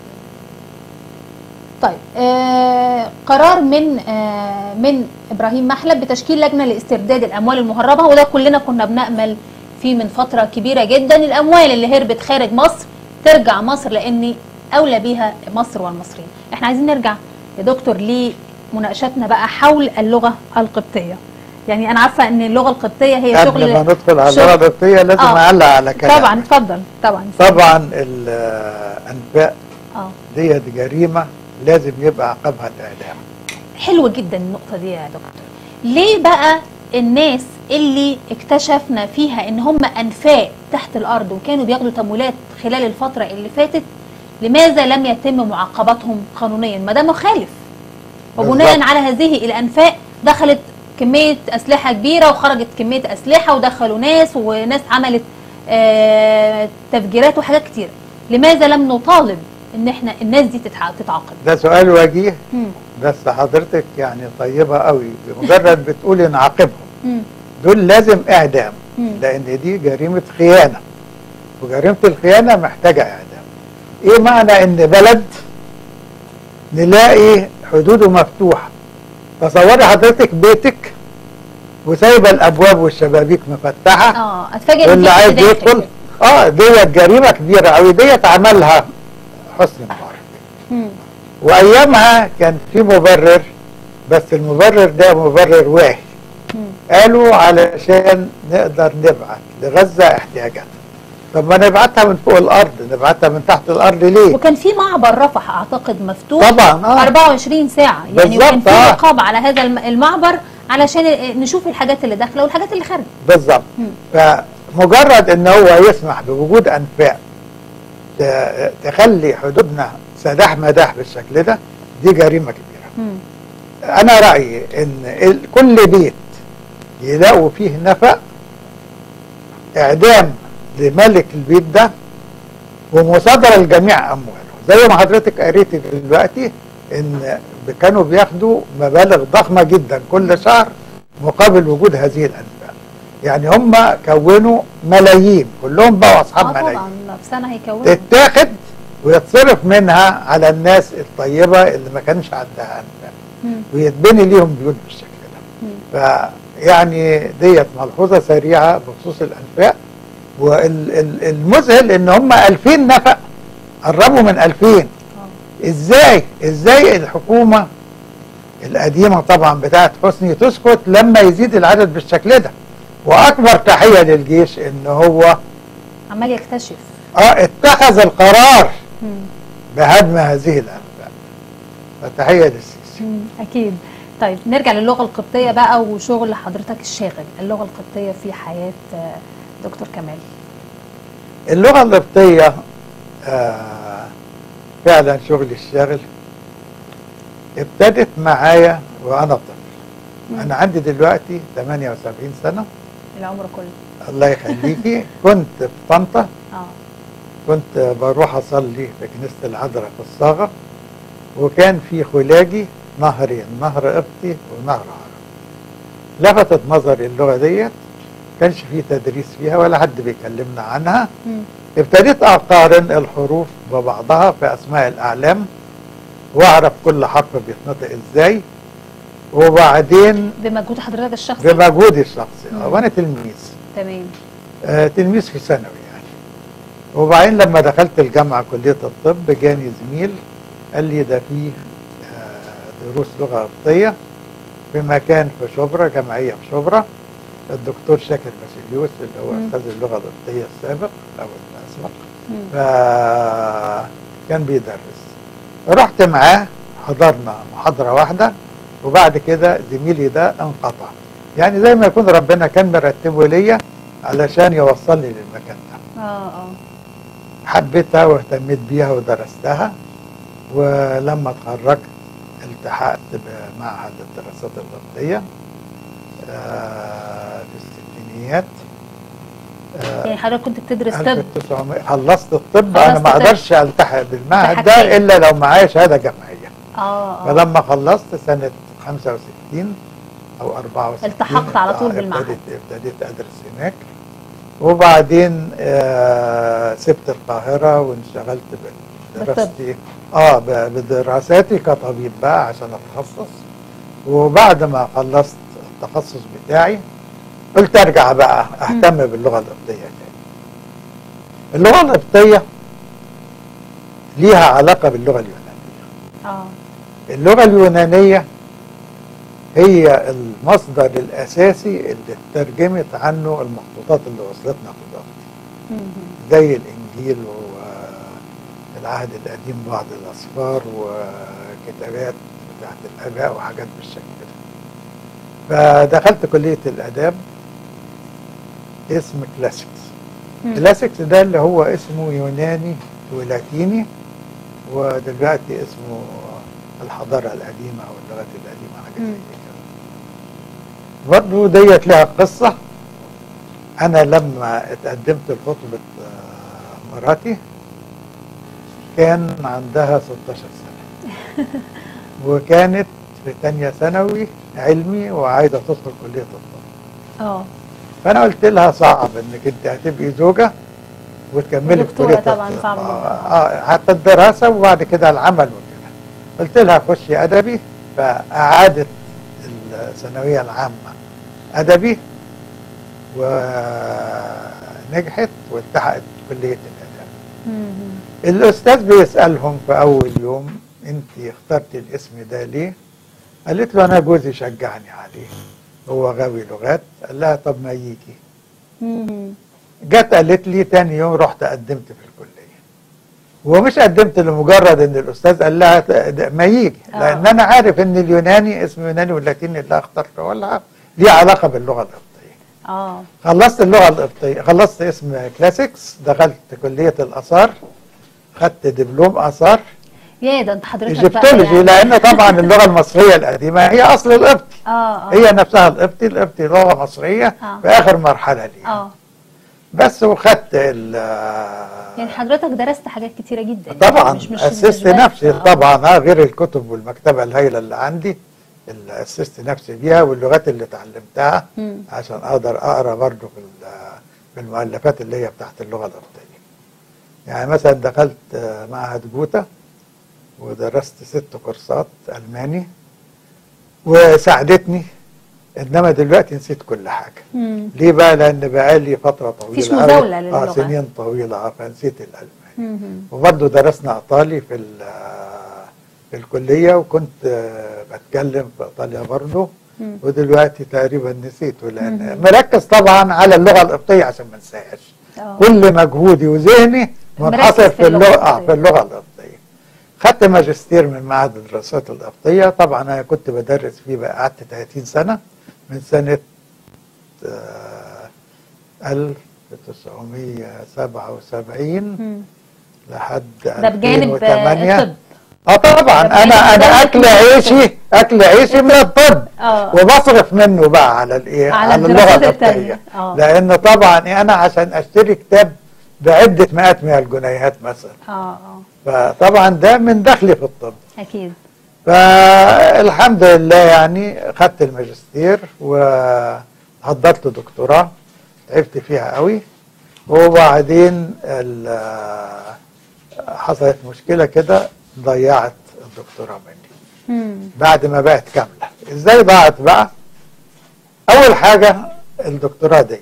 B: طيب آه قرار من آه من ابراهيم محلب بتشكيل لجنه لاسترداد الاموال المهربه وده كلنا كنا بنامل فيه من فتره كبيره جدا الاموال اللي هربت خارج مصر ترجع مصر لان اولى بيها مصر والمصريين احنا عايزين نرجع يا دكتور لمناقشتنا بقى حول اللغه القبطيه يعني انا عارفه ان اللغه القبطيه هي
C: قبل
B: شغل
C: ما ندخل على
B: شغل-
C: اللغه القبطيه لازم
B: آه.
C: اعلق على كلام
B: طبعا اتفضل طبعا
C: طبعا الانفاق
B: اه
C: ديت جريمه لازم يبقى عقابها الاعدام
B: حلوة جدا النقطة دي يا دكتور ليه بقى الناس اللي اكتشفنا فيها ان هم انفاق تحت الارض وكانوا بياخدوا تمويلات خلال الفترة اللي فاتت لماذا لم يتم معاقبتهم قانونيا ما ده مخالف وبناء
C: بالظبط.
B: على هذه الانفاق دخلت كمية اسلحة كبيرة وخرجت كمية اسلحة ودخلوا ناس وناس عملت آه تفجيرات وحاجات كتيرة لماذا لم نطالب ان احنا الناس دي تتع- تتعاقب
C: ده سؤال وجيه
B: مم.
C: بس حضرتك يعني طيبه قوي بمجرد بتقولي نعاقبهم
B: مم.
C: دول لازم اعدام
B: مم.
C: لان دي جريمه خيانه وجريمه الخيانه محتاجه اعدام ايه معنى ان بلد نلاقي حدوده مفتوحه تصوري حضرتك بيتك وسايبه الابواب والشبابيك مفتحه
B: اه اتفاجئ إن
C: واللي
B: في حد
C: عايز
B: داخل
C: يدخل
B: كده.
C: اه ديت جريمه كبيره قوي ديت عملها حسني مبارك
B: مم.
C: وايامها كان في مبرر بس المبرر ده مبرر واهي
B: مم.
C: قالوا علشان نقدر نبعت لغزه احتياجاتها طب ما نبعتها من فوق الارض نبعتها من تحت الارض ليه
B: وكان في معبر رفح اعتقد مفتوح
C: طبعا اه
B: 24 ساعه يعني وكان
C: بالظبط،
B: في
C: آه.
B: رقابه على هذا الم- المعبر علشان نشوف الحاجات اللي داخله والحاجات اللي خارجه
C: بالظبط
B: مم.
C: فمجرد ان هو يسمح بوجود انفاق ت- تخلي حدودنا سداح مداح بالشكل ده دي جريمه كبيره
B: مم.
C: انا رايي ان ال- كل بيت يلاقوا فيه نفق اعدام لملك البيت ده ومصادره لجميع امواله زي ما حضرتك قريتي دلوقتي ان كانوا بياخدوا مبالغ ضخمه جدا كل شهر مقابل وجود هذه الانفاق يعني هم كونوا ملايين كلهم بقوا اصحاب
B: اه
C: ملايين
B: طبعا في سنه هيكونوا
C: تتاخد ويتصرف منها على الناس الطيبه اللي ما كانش عندها انفاق
B: مم.
C: ويتبني ليهم بيوت بالشكل ده
B: مم.
C: فيعني ديت ملحوظه سريعه بخصوص الانفاق والمذهل ان هم 2000 نفق قربوا من 2000
B: آه.
C: ازاي ازاي الحكومه القديمه طبعا بتاعت حسني تسكت لما يزيد العدد بالشكل ده واكبر تحيه للجيش ان هو
B: عمال يكتشف
C: اه اتخذ القرار
B: مم.
C: بهدم هذه الانفاق فتحيه للسيسي
B: مم. اكيد طيب نرجع للغه القبطيه بقى وشغل حضرتك الشاغل اللغه القبطيه في حياه آه، دكتور كمال
C: اللغه القبطيه آه فعلا شغلي الشاغل ابتدت معايا وانا طفل
B: مم.
C: انا عندي دلوقتي 78 سنه
B: العمر كله
C: الله يخليكي كنت في طنطا
B: اه
C: كنت بروح اصلي في كنيسه العذراء في الصاغه وكان في خلاجي نهرين نهر قبطي ونهر عربي لفتت نظري اللغه ديت كانش في تدريس فيها ولا حد بيكلمنا عنها
B: مم.
C: ابتديت اقارن الحروف ببعضها في اسماء الاعلام واعرف كل حرف بيتنطق ازاي وبعدين
B: بمجهود حضرتك الشخصي
C: بمجهودي الشخصي
B: مم.
C: وانا تلميذ
B: تمام
C: آه، تلميذ في ثانوي يعني وبعدين لما دخلت الجامعة كلية الطب جاني زميل قال لي ده في آه، دروس لغة قبطية في مكان في شبرا جمعية في شبرا الدكتور شاكر باسيليوس اللي هو
B: مم.
C: أستاذ اللغة القبطية السابق أو الأسبق
B: مم.
C: فكان بيدرس رحت معاه حضرنا محاضرة واحدة وبعد كده زميلي ده انقطع يعني زي ما يكون ربنا كان مرتبه ليا علشان يوصلني للمكان ده
B: اه اه
C: حبيتها واهتميت بيها ودرستها ولما اتخرجت التحقت بمعهد الدراسات الغربية آه، في الستينيات
B: يعني حضرتك كنت بتدرس طب
C: 1900 خلصت الطب
B: خلصت
C: انا ما
B: طب.
C: اقدرش التحق بالمعهد
B: بحاجتين.
C: ده الا لو معايا شهاده جامعيه
B: اه اه
C: فلما خلصت سنه 65 او 64
B: التحقت على طول
C: آه،
B: بالمعهد.
C: ابتديت ابتديت ادرس هناك وبعدين آه سبت القاهره وانشغلت بدراستي اه ب- بدراساتي كطبيب بقى عشان اتخصص وبعد ما خلصت التخصص بتاعي قلت ارجع بقى اهتم باللغه القبطيه تاني اللغه القبطيه ليها علاقه باللغه اليونانيه
B: اه
C: اللغه اليونانيه هي المصدر الاساسي اللي اترجمت عنه المخطوطات اللي وصلتنا في القبط
B: مم.
C: زي الانجيل والعهد القديم بعض الاسفار وكتابات بتاعت الاباء وحاجات بالشكل ده فدخلت كليه الاداب اسم كلاسيكس
B: مم.
C: كلاسيكس ده اللي هو اسمه يوناني ولاتيني ودلوقتي اسمه الحضاره القديمه او اللغات القديمه حاجه زي
B: مم.
C: كده برضه ديت لها قصه انا لما اتقدمت لخطبه آه، مراتي كان عندها 16 سنه وكانت في تانية ثانوي علمي وعايزه تدخل كليه الطب
B: اه
C: فانا قلت لها صعب انك انت هتبقي زوجه وتكملي في
B: ودكتورة
C: كليه
B: طبعاً
C: الطب.
B: صعب
C: آه,
B: جداً.
C: اه حتى الدراسه وبعد كده العمل وكده قلت لها خشي ادبي فاعادت الثانويه العامه ادبي ونجحت والتحقت بكليه الاداب
B: مم.
C: الاستاذ بيسالهم في اول يوم انت اخترتي الاسم ده ليه قالت له انا جوزي شجعني عليه هو غاوي لغات قال لها طب ما يجي
B: مم.
C: جت قالت لي تاني يوم رحت قدمت في الكليه ومش قدمت لمجرد ان الاستاذ قال لها ت- ده ما يجي
B: آه.
C: لان انا عارف ان اليوناني اسم يوناني واللاتيني اللي اخترته ولا ليه علاقه باللغه القبطيه
B: اه
C: خلصت اللغه القبطيه خلصت اسم كلاسيكس دخلت كليه الاثار خدت دبلوم اثار
B: يا ده انت حضرتك بقى
C: ايجيبتولوجي
B: يعني-
C: لان طبعا اللغه المصريه القديمه هي اصل القبطي
B: اه اه
C: هي نفسها القبطي القبطي لغه مصريه
B: آه.
C: في اخر مرحله ليها
B: اه
C: بس وخدت ال
B: يعني حضرتك درست حاجات كتيره جدا
C: طبعا
B: مش مش
C: اسست
B: مش بس.
C: نفسي
B: آه.
C: طبعا ها غير الكتب والمكتبه الهائله اللي عندي اللي اسست نفسي بيها واللغات اللي اتعلمتها
B: مم.
C: عشان اقدر اقرا برضو في ال- في المؤلفات اللي هي بتاعت اللغه القبطيه يعني مثلا دخلت آه، معهد جوتا ودرست ست كورسات الماني وساعدتني انما دلوقتي نسيت كل حاجه
B: مم.
C: ليه بقى لان بقالي فتره طويله
B: مفيش
C: أوي.
B: مزاولة
C: اه
B: للغة.
C: سنين طويله اه فنسيت الالماني
B: مم.
C: وبرضه درسنا ايطالي في ال- في الكليه وكنت آه، بتكلم في ايطاليا برضه ودلوقتي تقريبا نسيته لان مركز طبعا على اللغه القبطيه عشان ما انساهاش
B: آه.
C: كل مجهودي وذهني منحصر
B: مركز
C: في اللغه آه، في اللغه القبطيه خدت ماجستير من معهد الدراسات القبطيه طبعا انا كنت بدرس فيه بقى قعدت 30 سنه من سنه آه 1977
B: مم.
C: لحد
B: ده بجانب
C: 2008
B: الطب
C: اه طبعا
B: طب
C: انا
B: يعني
C: انا
B: ده
C: اكل
B: الطب.
C: عيشي اكل عيشي من الطب
B: اه
C: وبصرف منه بقى على الايه
B: على
C: على اللغه
B: الدراسات
C: القبطيه
B: التانية. آه.
C: لان طبعا انا عشان اشتري كتاب بعده مئات من الجنيهات مثلا
B: اه اه
C: فطبعا ده من دخلي في الطب
B: اكيد
C: فالحمد لله يعني خدت الماجستير وحضرت دكتوراه تعبت فيها قوي وبعدين ال- حصلت مشكله كده ضيعت الدكتوراه مني
B: مم.
C: بعد ما بقت كامله ازاي ضاعت بقى اول حاجه الدكتوراه ديت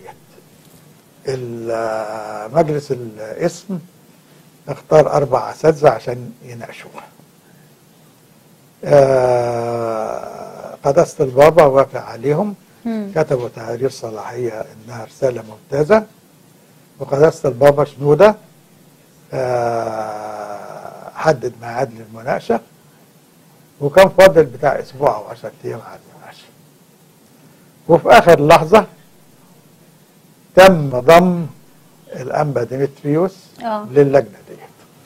C: ال- مجلس الاسم اختار اربع اساتذه عشان يناقشوها آه، قداسه البابا وافق عليهم
B: مم.
C: كتبوا تقارير صلاحيه انها رساله ممتازه وقداسه البابا شنوده آه، حدد ميعاد للمناقشه وكان فاضل بتاع اسبوع او 10 ايام على المناقشه وفي اخر لحظه تم ضم الانبا ديمتريوس
B: اه
C: للجنه ديت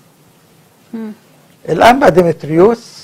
B: مم.
C: الانبا ديمتريوس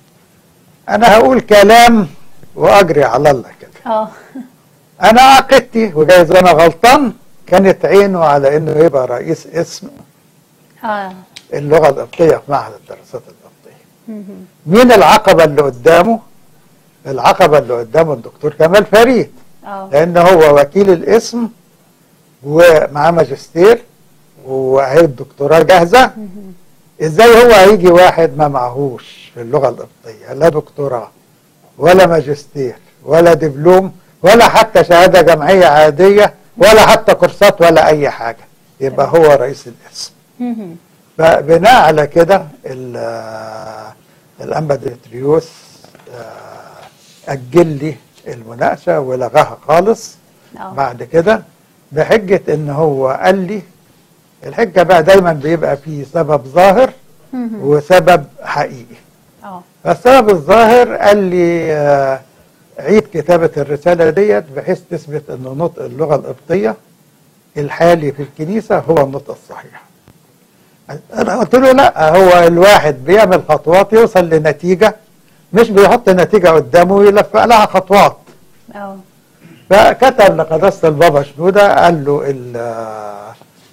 C: انا هقول كلام واجري على الله كده
B: اه
C: انا عقيدتي وجايز انا غلطان كانت عينه على انه يبقى رئيس اسم
B: اه
C: اللغه القبطيه في معهد الدراسات القبطيه
B: مم.
C: مين العقبه اللي قدامه العقبه اللي قدامه الدكتور كمال فريد
B: اه
C: لان هو وكيل الاسم ومعاه ماجستير وهي الدكتوراه جاهزه
B: مم.
C: ازاي هو هيجي واحد ما معهوش في اللغه القبطيه لا دكتوراه ولا ماجستير ولا دبلوم ولا حتى شهاده جامعيه عاديه ولا حتى كورسات ولا اي حاجه يبقى هو رئيس الاسم
B: مم.
C: فبناء على كده ال- الانبا ديمتريوس آه، اجل لي المناقشه ولغاها خالص
B: اه
C: بعد كده بحجه ان هو قال لي الحجه بقى دايما بيبقى فيه سبب ظاهر
B: مم.
C: وسبب حقيقي
B: اه
C: فالسبب الظاهر قال لي آه، عيد كتابة الرسالة ديت بحيث تثبت أن نطق اللغة القبطية الحالي في الكنيسة هو النطق الصحيح أنا قلت له لا هو الواحد بيعمل خطوات يوصل لنتيجة مش بيحط نتيجة قدامه ويلفق لها خطوات
B: اه
C: فكتب لقداسة البابا شنودة قال له ال-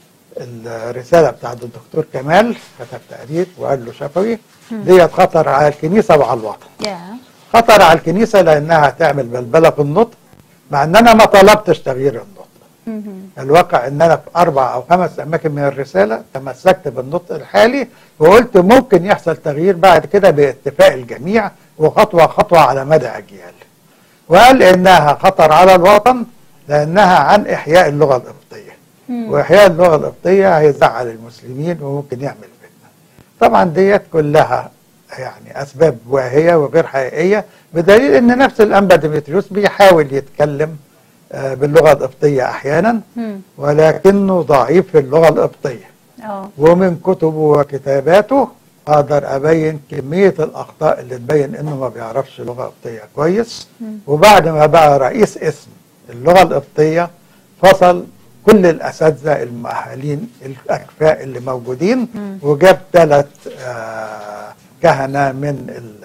C: الرسالة بتاعت الدكتور كمال كتب تقرير وقال له شفوي ديت خطر على الكنيسة وعلى الوطن
B: يا
C: خطر على الكنيسة لأنها هتعمل بلبلة في النطق مع أن أنا ما طلبتش تغيير النطق
B: مم.
C: الواقع أن أنا في أربع أو خمس أماكن من الرسالة تمسكت بالنطق الحالي وقلت ممكن يحصل تغيير بعد كده باتفاق الجميع وخطوة خطوة على مدى أجيال وقال إنها خطر على الوطن لأنها عن إحياء اللغة القبطية
B: مم.
C: وإحياء اللغة القبطية هيزعل المسلمين وممكن يعمل فتنة طبعا ديت كلها يعني أسباب واهية وغير حقيقية بدليل إن نفس الأنبا ديمتريوس بيحاول يتكلم آه، باللغة القبطية أحيانا
B: مم.
C: ولكنه ضعيف في اللغة القبطية
B: اه
C: ومن كتبه وكتاباته أقدر أبين كمية الأخطاء اللي تبين إنه ما بيعرفش لغة قبطية كويس
B: مم.
C: وبعد ما بقى رئيس اسم اللغة القبطية فصل كل الأساتذة المؤهلين الأكفاء اللي موجودين
B: مم.
C: وجاب ثلاث آه، كهنة من ال-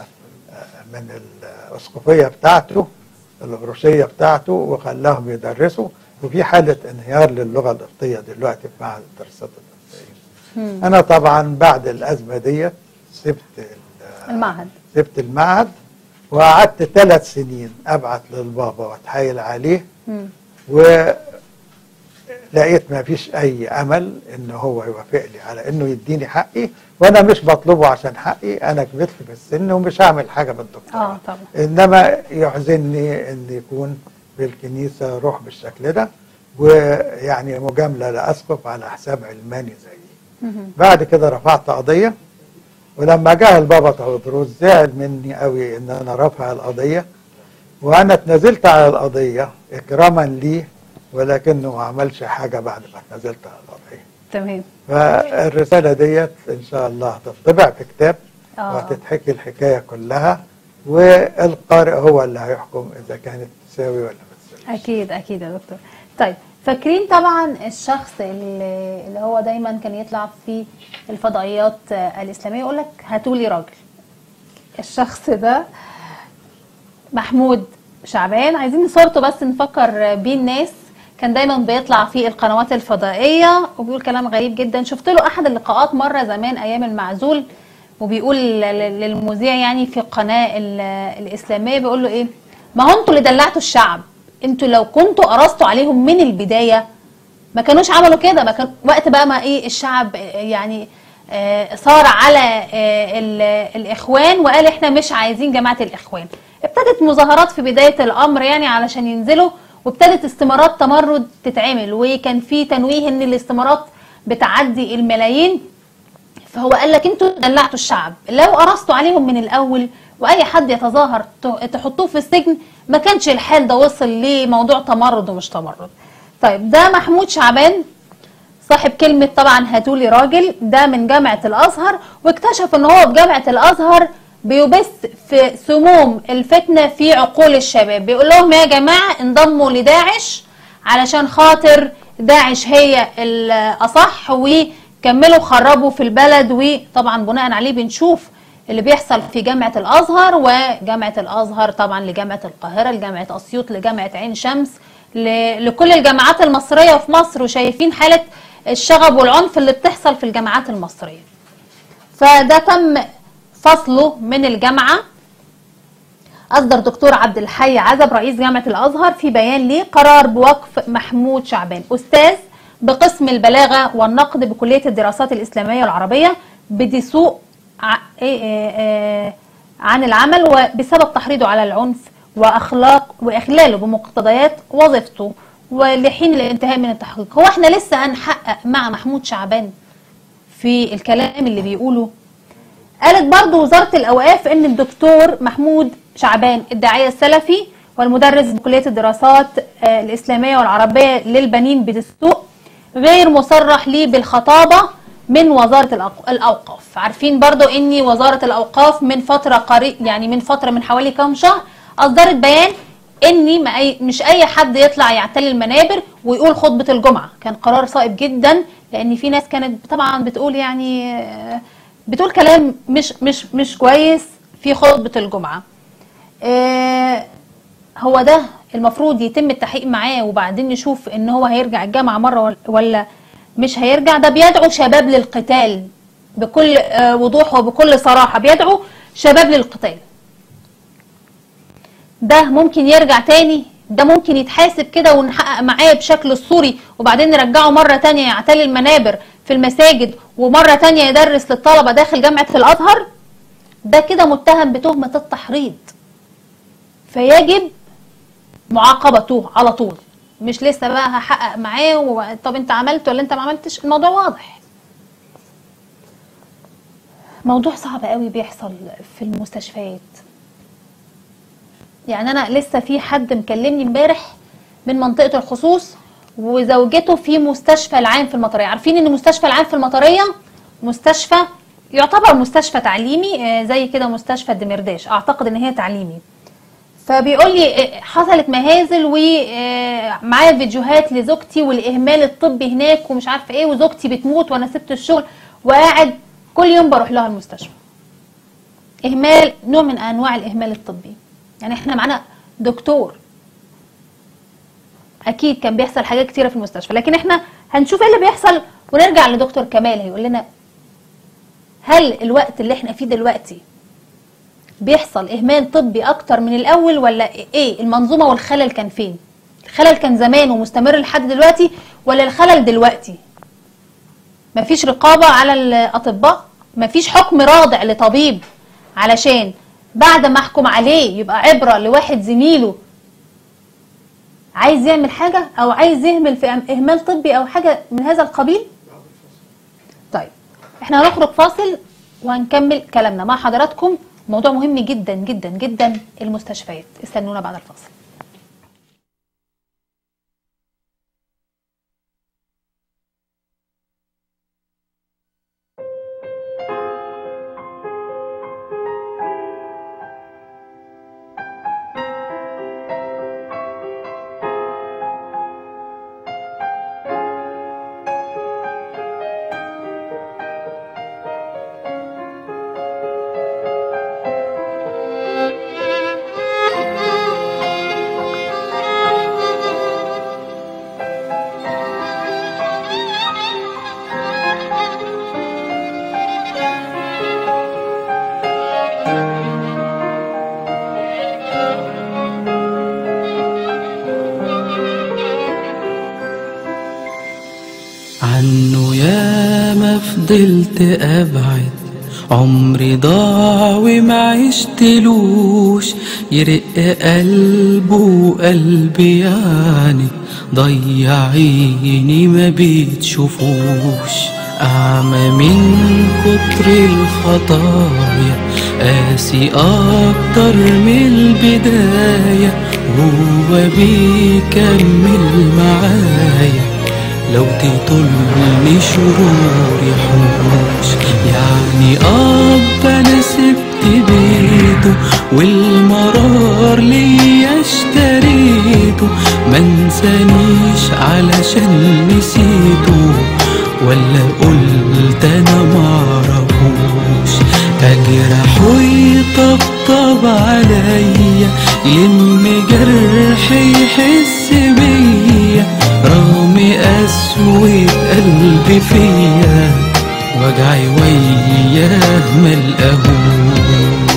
C: آه، من الأسقفية بتاعته الأبروشية بتاعته وخلاهم يدرسوا وفي حالة انهيار للغة القبطية دلوقتي في معهد الدراسات القبطية
B: مم.
C: أنا طبعا بعد الأزمة ديت سبت ال-
B: المعهد
C: سبت المعهد وقعدت ثلاث سنين ابعت للبابا واتحايل عليه
B: مم.
C: ولقيت ما فيش اي امل ان هو يوافق لي على انه يديني حقي وانا مش بطلبه عشان حقي انا كبرت في السن ومش هعمل حاجه بالدكتوراه
B: اه طبعا
C: انما يحزنني ان يكون في الكنيسه روح بالشكل ده ويعني مجامله لاسقف على حساب علماني زيي
B: مم.
C: بعد كده رفعت قضية ولما جه البابا تودروس زعل مني قوي ان انا رافع القضية وانا اتنازلت على القضيه اكراما ليه ولكنه ما عملش حاجه بعد ما اتنازلت على القضيه
B: تمام
C: فالرساله ديت ان شاء الله هتطبع في كتاب
B: آه.
C: وهتتحكي الحكايه كلها والقارئ هو اللي هيحكم اذا كانت تساوي ولا ما تساويش
B: اكيد اكيد يا دكتور طيب فاكرين طبعا الشخص اللي, اللي هو دايما كان يطلع في الفضائيات آه، الاسلاميه يقول لك هاتوا لي راجل الشخص ده محمود شعبان عايزين صورته بس نفكر بيه الناس كان دايما بيطلع في القنوات الفضائيه وبيقول كلام غريب جدا شفت له احد اللقاءات مره زمان ايام المعزول وبيقول ل- للمذيع يعني في القناه ال- الاسلاميه بيقول له ايه ما هو انتوا اللي دلعتوا الشعب انتوا لو كنتوا قرصتوا عليهم من البدايه ما كانوش عملوا كده ما كان وقت بقى ما ايه الشعب آه، يعني آه، صار على آه، ال- الاخوان وقال احنا مش عايزين جماعه الاخوان ابتدت مظاهرات في بدايه الامر يعني علشان ينزلوا وابتدت استمارات تمرد تتعمل وكان في تنويه ان الاستمارات بتعدي الملايين فهو قال لك انتوا دلعتوا الشعب لو قرصتوا عليهم من الاول واي حد يتظاهر ت- تحطوه في السجن ما كانش الحال ده وصل لموضوع تمرد ومش تمرد طيب ده محمود شعبان صاحب كلمة طبعا هاتولي راجل ده من جامعة الأزهر واكتشف ان هو بجامعة الأزهر بيبث في سموم الفتنة في عقول الشباب بيقول لهم يا جماعة انضموا لداعش علشان خاطر داعش هي الأصح وكملوا خربوا في البلد وطبعا بناء عليه بنشوف اللي بيحصل في جامعة الأزهر وجامعة الأزهر طبعا لجامعة القاهرة لجامعة أسيوط لجامعة عين شمس ل- لكل الجامعات المصرية في مصر وشايفين حالة الشغب والعنف اللي بتحصل في الجامعات المصرية فده تم فصله من الجامعة أصدر دكتور عبد الحي عزب رئيس جامعة الأزهر في بيان ليه قرار بوقف محمود شعبان أستاذ بقسم البلاغة والنقد بكلية الدراسات الإسلامية والعربية بدسوء ع- إيه- إيه- إيه عن العمل وبسبب تحريضه على العنف وأخلاق وإخلاله بمقتضيات وظيفته ولحين الانتهاء من التحقيق هو احنا لسه هنحقق مع محمود شعبان في الكلام اللي بيقوله قالت برضو وزارة الأوقاف إن الدكتور محمود شعبان الداعية السلفي والمدرس بكلية الدراسات آه، الإسلامية والعربية للبنين بدستوق غير مصرح ليه بالخطابة من وزارة الأق- الأوقاف عارفين برضو إن وزارة الأوقاف من فترة قريب يعني من فترة من حوالي كام شهر أصدرت بيان إن ما أي مش أي حد يطلع يعتلي المنابر ويقول خطبة الجمعة كان قرار صائب جدا لأن في ناس كانت طبعا بتقول يعني آه، بتقول كلام مش مش مش كويس في خطبة الجمعة آه، هو ده المفروض يتم التحقيق معاه وبعدين نشوف ان هو هيرجع الجامعة مرة ولا- ولا مش هيرجع ده بيدعو شباب للقتال بكل آه، وضوح وبكل صراحة بيدعو شباب للقتال ده ممكن يرجع تاني ده ممكن يتحاسب كده ونحقق معاه بشكل الصوري وبعدين نرجعه مرة تانية يعتلي المنابر في المساجد ومرة تانية يدرس للطلبة داخل جامعة الأزهر ده كده متهم بتهمة التحريض فيجب معاقبته على طول مش لسه بقى هحقق معاه و... طب انت عملت ولا انت ما عملتش الموضوع واضح موضوع صعب قوي بيحصل في المستشفيات يعني انا لسه في حد مكلمني امبارح من منطقه الخصوص وزوجته في مستشفى العام في المطريه عارفين ان مستشفى العام في المطريه مستشفى يعتبر مستشفى تعليمي آه، زي كده مستشفى الدمرداش اعتقد ان هي تعليمي فبيقول لي آه، حصلت مهازل ومعايا فيديوهات لزوجتي والاهمال الطبي هناك ومش عارفه ايه وزوجتي بتموت وانا سبت الشغل وقاعد كل يوم بروح لها المستشفى اهمال نوع من انواع الاهمال الطبي يعني احنا معانا دكتور اكيد كان بيحصل حاجات كتيره في المستشفى لكن احنا هنشوف ايه اللي بيحصل ونرجع لدكتور كمال هيقول لنا هل الوقت اللي احنا فيه دلوقتي بيحصل اهمال طبي اكتر من الاول ولا ايه المنظومه والخلل كان فين الخلل كان زمان ومستمر لحد دلوقتي ولا الخلل دلوقتي مفيش رقابه على الاطباء مفيش حكم رادع لطبيب علشان بعد ما احكم عليه يبقى عبره لواحد زميله عايز يعمل حاجه او عايز يهمل في اهمال طبي او حاجه من هذا القبيل طيب احنا هنخرج فاصل وهنكمل كلامنا مع حضراتكم موضوع مهم جدا جدا جدا المستشفيات استنونا بعد الفاصل
F: عنه يا ما فضلت ابعد عمري ضاع وما عشتلوش يرق قلبه وقلبي يعني ضيع عيني ما بتشوفوش أعمى من كتر الخطايا قاسي أكتر من البداية وهو بيكمل معايا لو تطلني شرور يحوش يعني اب انا سبت بيته والمرار ليا اشتريته منسانيش علشان نسيته ولا قلت انا معرفوش اجرح ويطبطب عليا يلم جرحي يحس بيا رغم قسوة قلبي فيا وجعي وياه ملقاهوش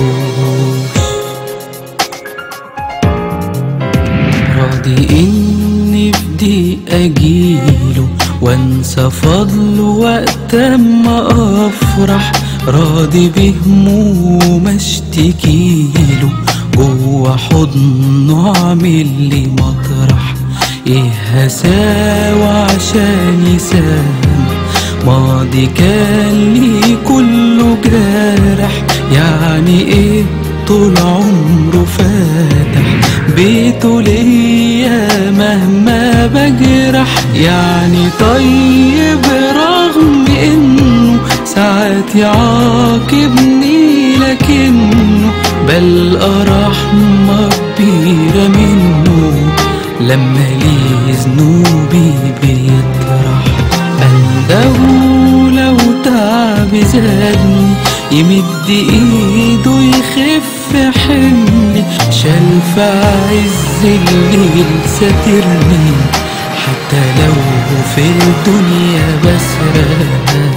F: راضي اني في ضيق اجيله وانسى فضله وقت ما افرح راضي بهموم اشتكيله جوا حضنه عامل لي مطرح ايه هساوى عشان يسامح ماضي كان لي كله جارح يعني ايه طول عمره فاتح بيته ليا مهما بجرح يعني طيب رغم انه ساعات يعاقبني لكنه بل رحمة كبيرة منه لما لي ذنوبي بيطرح أنده لو تعب زادني يمد ايده يخف حملي شال في عز الليل ساترني حتى لو في الدنيا بسرح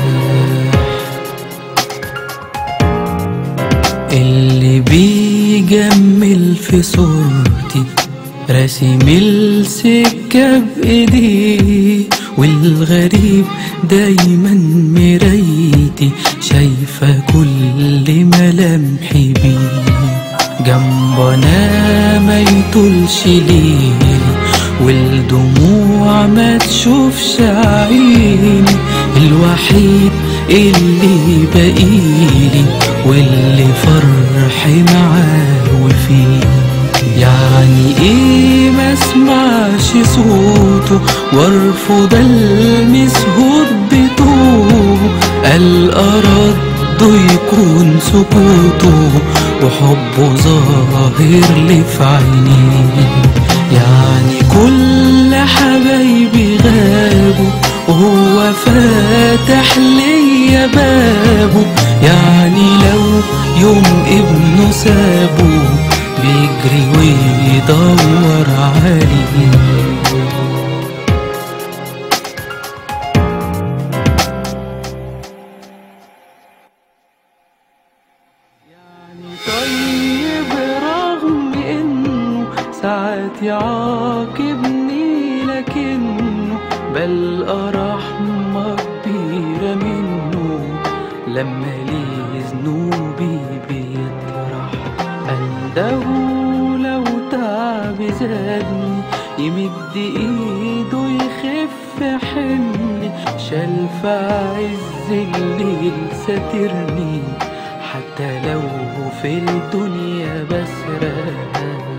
F: اللي بيجمل في صورتي راسم السكة بإيديه والغريب دايما مرايتي شايفة كل ملامحي بيه جنبنا ما يطولش ليلي والدموع ما تشوفش عيني الوحيد اللي بقيلي واللي فرحي معاه وفيه يعني ايه ما اسمعش صوته وارفض المس هبته الارض يكون سكوته وحبه ظاهر لي في عينيه يعني كل حبايبي غابوا وهو فاتح ليا بابه يعني لو يوم ابنه سابه بيجري ويدور عليه طيب رغم انه ساعات يعاقبني لكنه بل رحمة كبيرة منه لما لي ذنوبي بيطرح أنده لو تعب زادني يمد ايده يخف حملي شال في عز الليل ساترني حتى حتى لو في الدنيا بسرح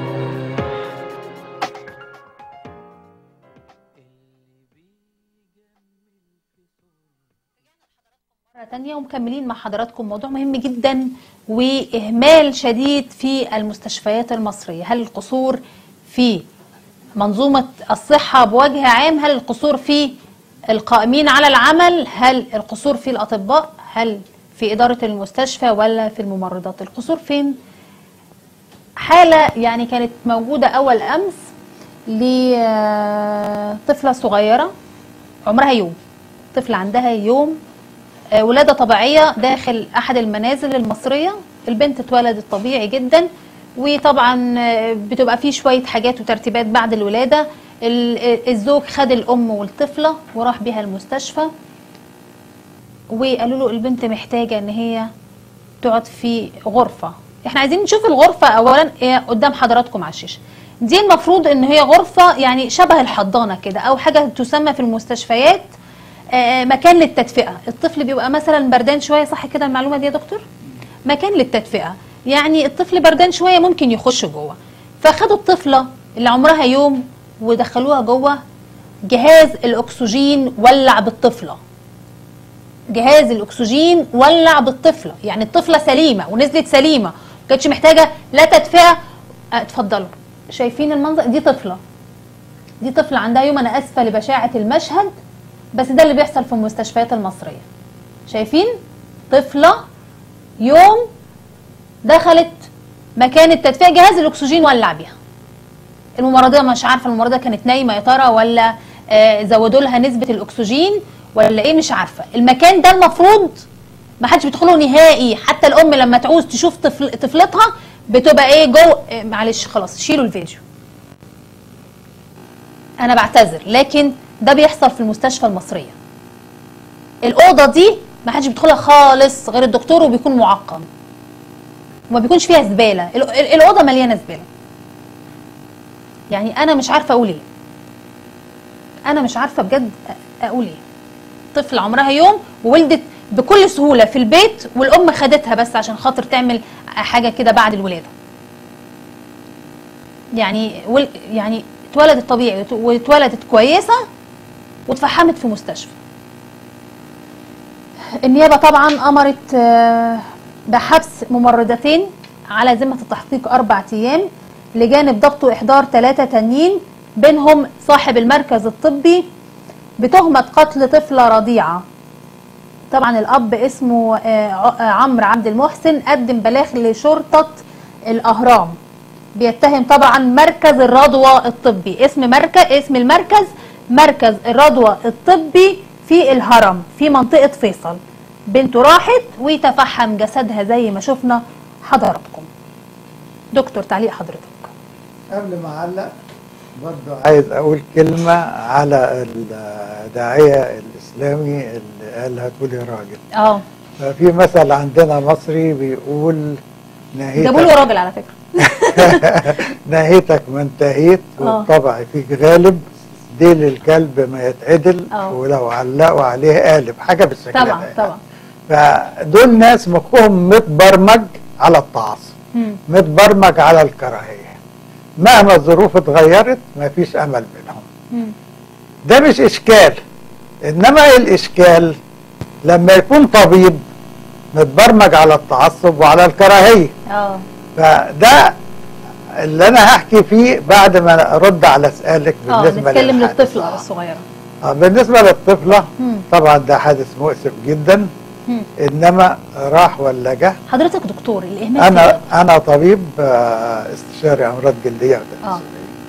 B: مرة تانية ومكملين مع حضراتكم موضوع مهم جدا وإهمال شديد في المستشفيات المصرية هل القصور في منظومة الصحة بوجه عام هل القصور في القائمين على العمل هل القصور في الأطباء هل في إدارة المستشفى ولا في الممرضات القصور فين حالة يعني كانت موجودة أول أمس لطفلة صغيرة عمرها يوم طفلة عندها يوم آه، ولادة طبيعية داخل أحد المنازل المصرية البنت اتولدت طبيعي جدا وطبعا آه، بتبقى فيه شوية حاجات وترتيبات بعد الولادة ال- آه، الزوج خد الأم والطفلة وراح بيها المستشفى وقالوا له البنت محتاجة ان هي تقعد في غرفة احنا عايزين نشوف الغرفة اولا هي قدام حضراتكم على الشاشة دي المفروض ان هي غرفة يعني شبه الحضانة كده او حاجة تسمى في المستشفيات آه، مكان للتدفئة الطفل بيبقى مثلا بردان شوية صح كده المعلومة دي يا دكتور مكان للتدفئة يعني الطفل بردان شوية ممكن يخش جوه فخدوا الطفلة اللي عمرها يوم ودخلوها جوه جهاز الاكسجين ولع بالطفله جهاز الاكسجين ولع بالطفله يعني الطفله سليمه ونزلت سليمه ما كانتش محتاجه لا تدفئه آه، اتفضلوا شايفين المنظر دي طفله دي طفله عندها يوم انا اسفه لبشاعه المشهد بس ده اللي بيحصل في المستشفيات المصريه شايفين طفله يوم دخلت مكان التدفئه جهاز الاكسجين ولع بيها الممرضه مش عارفه الممرضه كانت نايمه يا ترى ولا آه، زودوا لها نسبه الاكسجين ولا ايه مش عارفه المكان ده المفروض ما حدش بيدخله نهائي حتى الام لما تعوز تشوف طفل طفلتها بتبقى ايه جوه آه، معلش خلاص شيلوا الفيديو انا بعتذر لكن ده بيحصل في المستشفى المصريه الاوضه دي ما حدش بيدخلها خالص غير الدكتور وبيكون معقم وما بيكونش فيها زباله ال- ال- الاوضه مليانه زباله يعني انا مش عارفه اقول ايه انا مش عارفه بجد أ- اقول ايه طفل عمرها يوم وولدت بكل سهوله في البيت والام خدتها بس عشان خاطر تعمل حاجه كده بعد الولاده يعني ول يعني اتولدت طبيعي وت- واتولدت كويسه واتفحمت في مستشفى النيابه طبعا امرت آه، بحبس ممرضتين على ذمه التحقيق اربع ايام لجانب ضبط واحضار ثلاثه تانيين بينهم صاحب المركز الطبي بتهمه قتل طفله رضيعه طبعا الاب اسمه آه، ع- آه، عمرو عبد المحسن قدم بلاغ لشرطه الاهرام بيتهم طبعا مركز الرضوى الطبي اسم مركز اسم المركز مركز الرضوى الطبي في الهرم في منطقه فيصل بنته راحت وتفحم جسدها زي ما شفنا حضراتكم دكتور تعليق حضرتك
C: قبل ما اعلق برضه عايز اقول كلمه على الداعيه الاسلامي اللي قال هاتوا لي راجل
B: اه
C: ففي مثل عندنا مصري بيقول نهيتك
B: جابوا له راجل على فكره
C: نهيتك ما انتهيت
B: آه.
C: والطبع فيك غالب ديل الكلب ما يتعدل
B: آه.
C: ولو علقوا عليه قالب حاجه بالشكل ده
B: طبعا
C: يعني.
B: طبعا
C: فدول ناس مخهم متبرمج على التعصب
B: مم.
C: متبرمج على الكراهيه مهما الظروف اتغيرت ما فيش امل منهم
B: مم.
C: ده مش اشكال انما الاشكال لما يكون طبيب متبرمج على التعصب وعلى الكراهيه
B: اه
C: فده اللي انا هحكي فيه بعد ما ارد على سؤالك
B: اه
C: بالنسبه
B: نتكلم
C: للحادث.
B: للطفله الصغيره
C: آه، بالنسبه للطفله
B: مم.
C: طبعا ده حادث مؤسف جدا
B: مم.
C: انما راح ولا جه
B: حضرتك دكتور الاهمال
C: انا
B: كده.
C: انا طبيب آه، استشاري امراض جلديه وتناسليه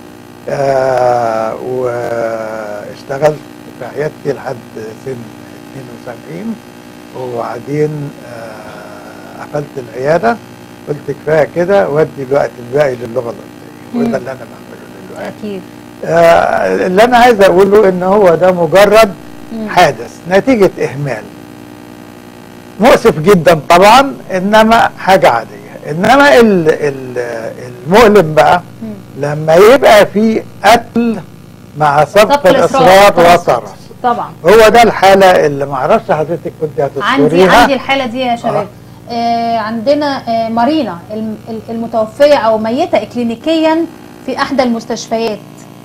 C: آه واشتغلت في عيادتي لحد سن 72 وبعدين آه قفلت العياده قلت كفايه كده وادي الوقت الباقي للغه الانجليزيه
B: مم.
C: وده اللي انا بعمله دلوقتي
B: اكيد
C: آه اللي انا عايز اقوله ان هو ده مجرد
B: مم.
C: حادث نتيجه اهمال مؤسف جدا طبعا انما حاجه عاديه انما ال- ال- المؤلم بقى
B: مم.
C: لما يبقى في قتل مع سبق
B: سبق الإصرار
C: الاصرار
B: والترصد.
C: وطرس
B: طبعا
C: هو ده الحاله اللي ما اعرفش حضرتك كنت
B: عندي
C: هتذكريها
B: عندي الحاله دي يا شباب آه، عندنا آه، مارينا الم- ال- المتوفيه او ميته اكلينيكيا في احدى المستشفيات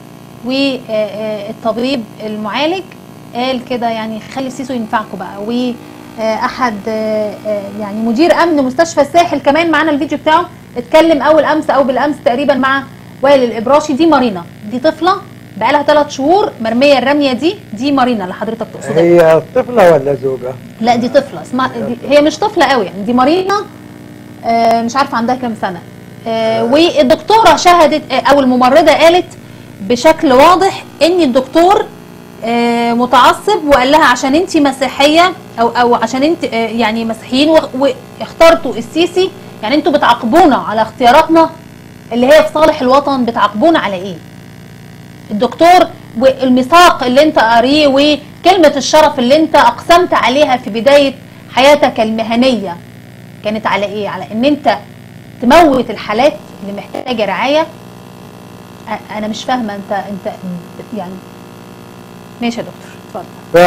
B: والطبيب المعالج قال كده يعني خلي السيسو ينفعكم بقى واحد يعني مدير امن مستشفى الساحل كمان معانا الفيديو بتاعه اتكلم اول امس او بالامس تقريبا مع وائل الابراشي دي مارينا دي طفله بقى لها ثلاث شهور مرميه الرميه دي دي مارينا اللي حضرتك تقصدها
C: هي طفلة ولا زوجة؟
B: لا دي طفله اسمها دي هي مش طفله قوي يعني دي مارينا آه، مش عارفه عندها كام سنه آه، والدكتوره شهدت آه، او الممرضه قالت بشكل واضح ان الدكتور آه، متعصب وقال لها عشان انت مسيحيه او او عشان انت آه، يعني مسيحيين و- واخترتوا السيسي يعني انتوا بتعاقبونا على اختياراتنا اللي هي في صالح الوطن بتعاقبونا على ايه؟ الدكتور والميثاق اللي انت قاريه وكلمة الشرف اللي انت اقسمت عليها في بداية حياتك المهنية كانت على ايه؟ على ان انت تموت الحالات اللي محتاجة رعاية أ- انا مش فاهمة انت انت يعني ماشي يا دكتور اتفضل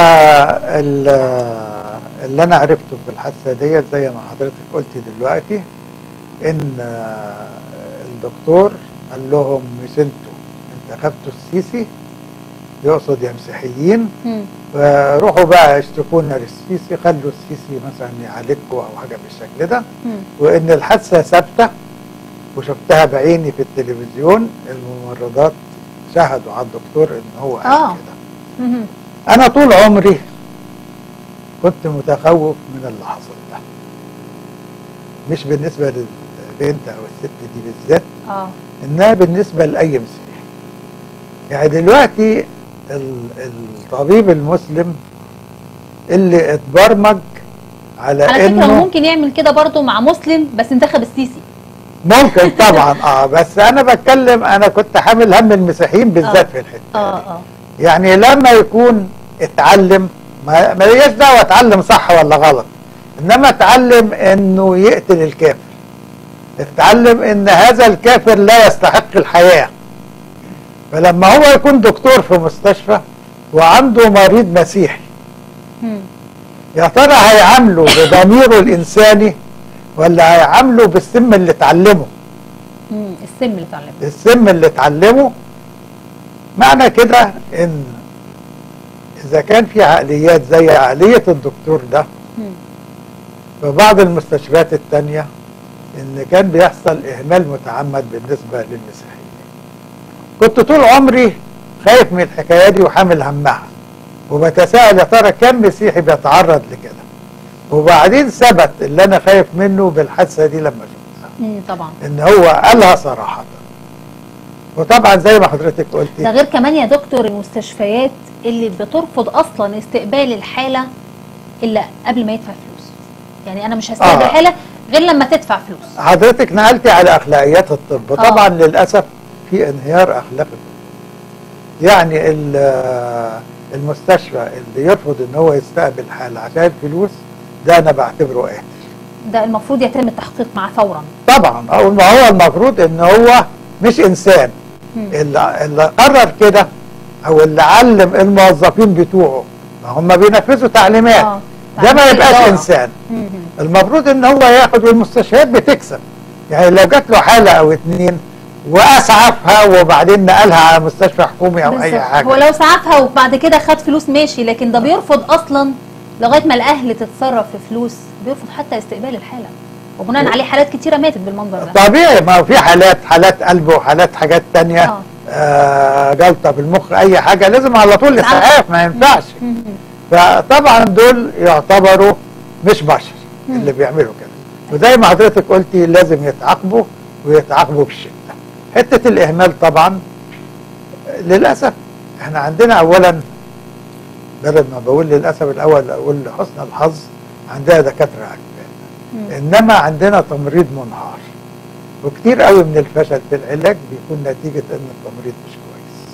C: فاللي انا عرفته في الحادثه ديت زي ما حضرتك قلتي دلوقتي ان آه، الدكتور قال لهم مش انتوا انتخبتوا السيسي يقصد يا مسيحيين
B: مم.
C: فروحوا بقى اشتكونا للسيسي خلوا السيسي مثلا يعالجكوا او حاجه بالشكل ده
B: مم.
C: وان الحادثه ثابته وشفتها بعيني في التلفزيون الممرضات شهدوا على الدكتور ان هو قال
B: آه.
C: كده
B: مم.
C: انا طول عمري كنت متخوف من اللي حصل ده مش بالنسبه للبنت او الست دي بالذات
B: اه
C: انها بالنسبه لاي مسيحي يعني دلوقتي ال- الطبيب المسلم اللي اتبرمج على,
B: على فكرة
C: انه
B: هو ممكن يعمل كده برضو مع مسلم بس انتخب السيسي
C: ممكن طبعا اه بس انا بتكلم انا كنت حامل هم المسيحيين بالذات
B: آه.
C: في الحته
B: اه
C: دي.
B: اه
C: يعني لما يكون اتعلم ما ما ليش دعوه اتعلم صح ولا غلط انما اتعلم انه يقتل الكافر اتعلم ان هذا الكافر لا يستحق الحياه فلما هو يكون دكتور في مستشفى وعنده مريض مسيحي
B: مم.
C: يا ترى هيعامله بضميره الانساني ولا هيعامله بالسم اللي اتعلمه
B: مم. السم اللي اتعلمه
C: السم اللي اتعلمه معنى كده ان اذا كان في عقليات زي عقلية الدكتور ده
B: مم.
C: في بعض المستشفيات التانية ان كان بيحصل اهمال متعمد بالنسبة للمسيحيين كنت طول عمري خايف من الحكاية دي وحامل همها وبتساءل يا ترى كم مسيحي بيتعرض لكده وبعدين ثبت اللي انا خايف منه بالحادثة دي لما شفتها
B: مم. طبعا
C: ان هو قالها صراحة وطبعا زي ما حضرتك
B: ده
C: قلتي
B: غير كمان يا دكتور المستشفيات اللي بترفض اصلا استقبال الحاله الا قبل ما يدفع فلوس يعني انا مش هستقبل
C: آه.
B: حاله غير لما تدفع فلوس
C: حضرتك نقلتي على اخلاقيات الطب
B: آه.
C: طبعا للاسف في انهيار اخلاقي يعني ال- المستشفى اللي يرفض ان هو يستقبل حاله عشان فلوس ده انا بعتبره قاتل
B: ده المفروض يتم التحقيق معاه فورا
C: طبعا او ما هو المفروض ان هو مش انسان
B: مم.
C: اللي, اللي قرر كده او اللي علم الموظفين بتوعه ما هم بينفذوا تعليمات
B: آه.
C: ده ما
B: تعليمات
C: يبقاش
B: الإدارة.
C: انسان
B: مم.
C: المفروض ان هو ياخد والمستشفيات بتكسب يعني لو جات له حاله او اتنين واسعفها وبعدين نقلها على مستشفى حكومي او اي
B: بالظبط.
C: حاجه
B: هو لو سعفها وبعد كده خد فلوس ماشي لكن ده بيرفض اصلا لغايه ما الاهل تتصرف في فلوس بيرفض حتى استقبال الحاله وبناء عليه حالات كتيره ماتت بالمنظر ده
C: طبيعي ما هو في حالات حالات قلب وحالات حاجات تانية
B: آه.
C: آه جلطه في المخ اي حاجه لازم على طول
B: إسعاف.
C: اسعاف ما ينفعش
B: مم.
C: فطبعا دول يعتبروا مش بشر اللي بيعملوا كده وزي ما حضرتك قلتي لازم يتعاقبوا ويتعاقبوا بالشده حته الاهمال طبعا للاسف احنا عندنا اولا بدل ما بقول للاسف الاول اقول لحسن الحظ عندنا دكاتره عجبان انما عندنا تمريض منهار وكتير قوي من الفشل في العلاج بيكون نتيجه ان التمريض مش كويس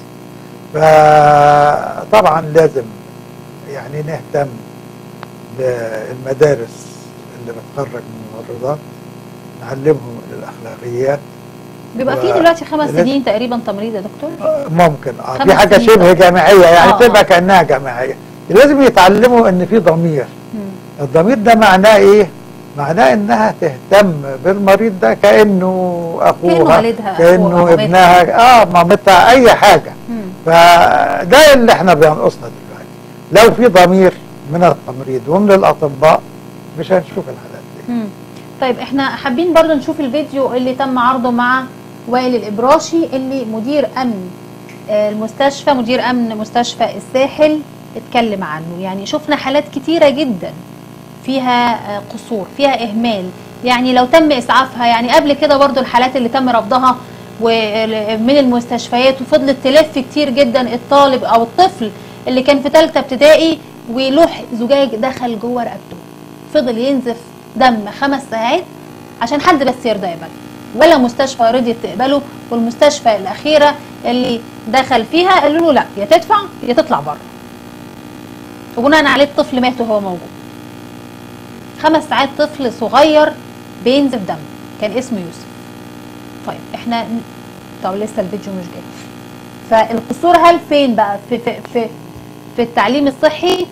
C: فطبعا لازم يعني نهتم بالمدارس اللي بتخرج من الممرضات نعلمهم الاخلاقيات
B: بيبقى
C: و-
B: فيه دلوقتي خمس
C: لازم-
B: سنين تقريبا تمريض يا دكتور
C: آه، ممكن اه
B: خمس
C: في حاجه
B: سنين
C: شبه
B: بقى.
C: جامعيه يعني
B: آه،
C: تبقى
B: آه.
C: كانها جامعيه لازم يتعلموا ان في ضمير
B: مم.
C: الضمير ده معناه ايه معناه انها تهتم بالمريض ده كانه اخوها
B: كأنه والدها، أخوها،
C: كانه
B: مامتها.
C: ابنها اه مامتها اي حاجه
B: مم.
C: فده اللي احنا بينقصنا دلوقتي لو في ضمير من التمريض ومن الاطباء مش هنشوف الحالات دي
B: مم. طيب احنا حابين برضو نشوف الفيديو اللي تم عرضه مع وائل الإبراشي اللي مدير أمن آه، المستشفى مدير أمن مستشفى الساحل اتكلم عنه يعني شفنا حالات كتيرة جدا فيها آه، قصور فيها إهمال يعني لو تم إسعافها يعني قبل كده برضو الحالات اللي تم رفضها و- من المستشفيات وفضلت تلف كتير جدا الطالب أو الطفل اللي كان في ثالثة ابتدائي ولوح زجاج دخل جوه رقبته فضل ينزف دم خمس ساعات عشان حد بس يرضى يقبله ولا مستشفى رضيت تقبله والمستشفى الأخيرة اللي دخل فيها قالوا له لا يا تدفع يا تطلع بره وبناء عليه الطفل مات وهو موجود خمس ساعات طفل صغير بينزف دم كان اسمه يوسف طيب احنا طب لسه الفيديو مش جاي فالقصور هل فين بقى في في في, في التعليم الصحي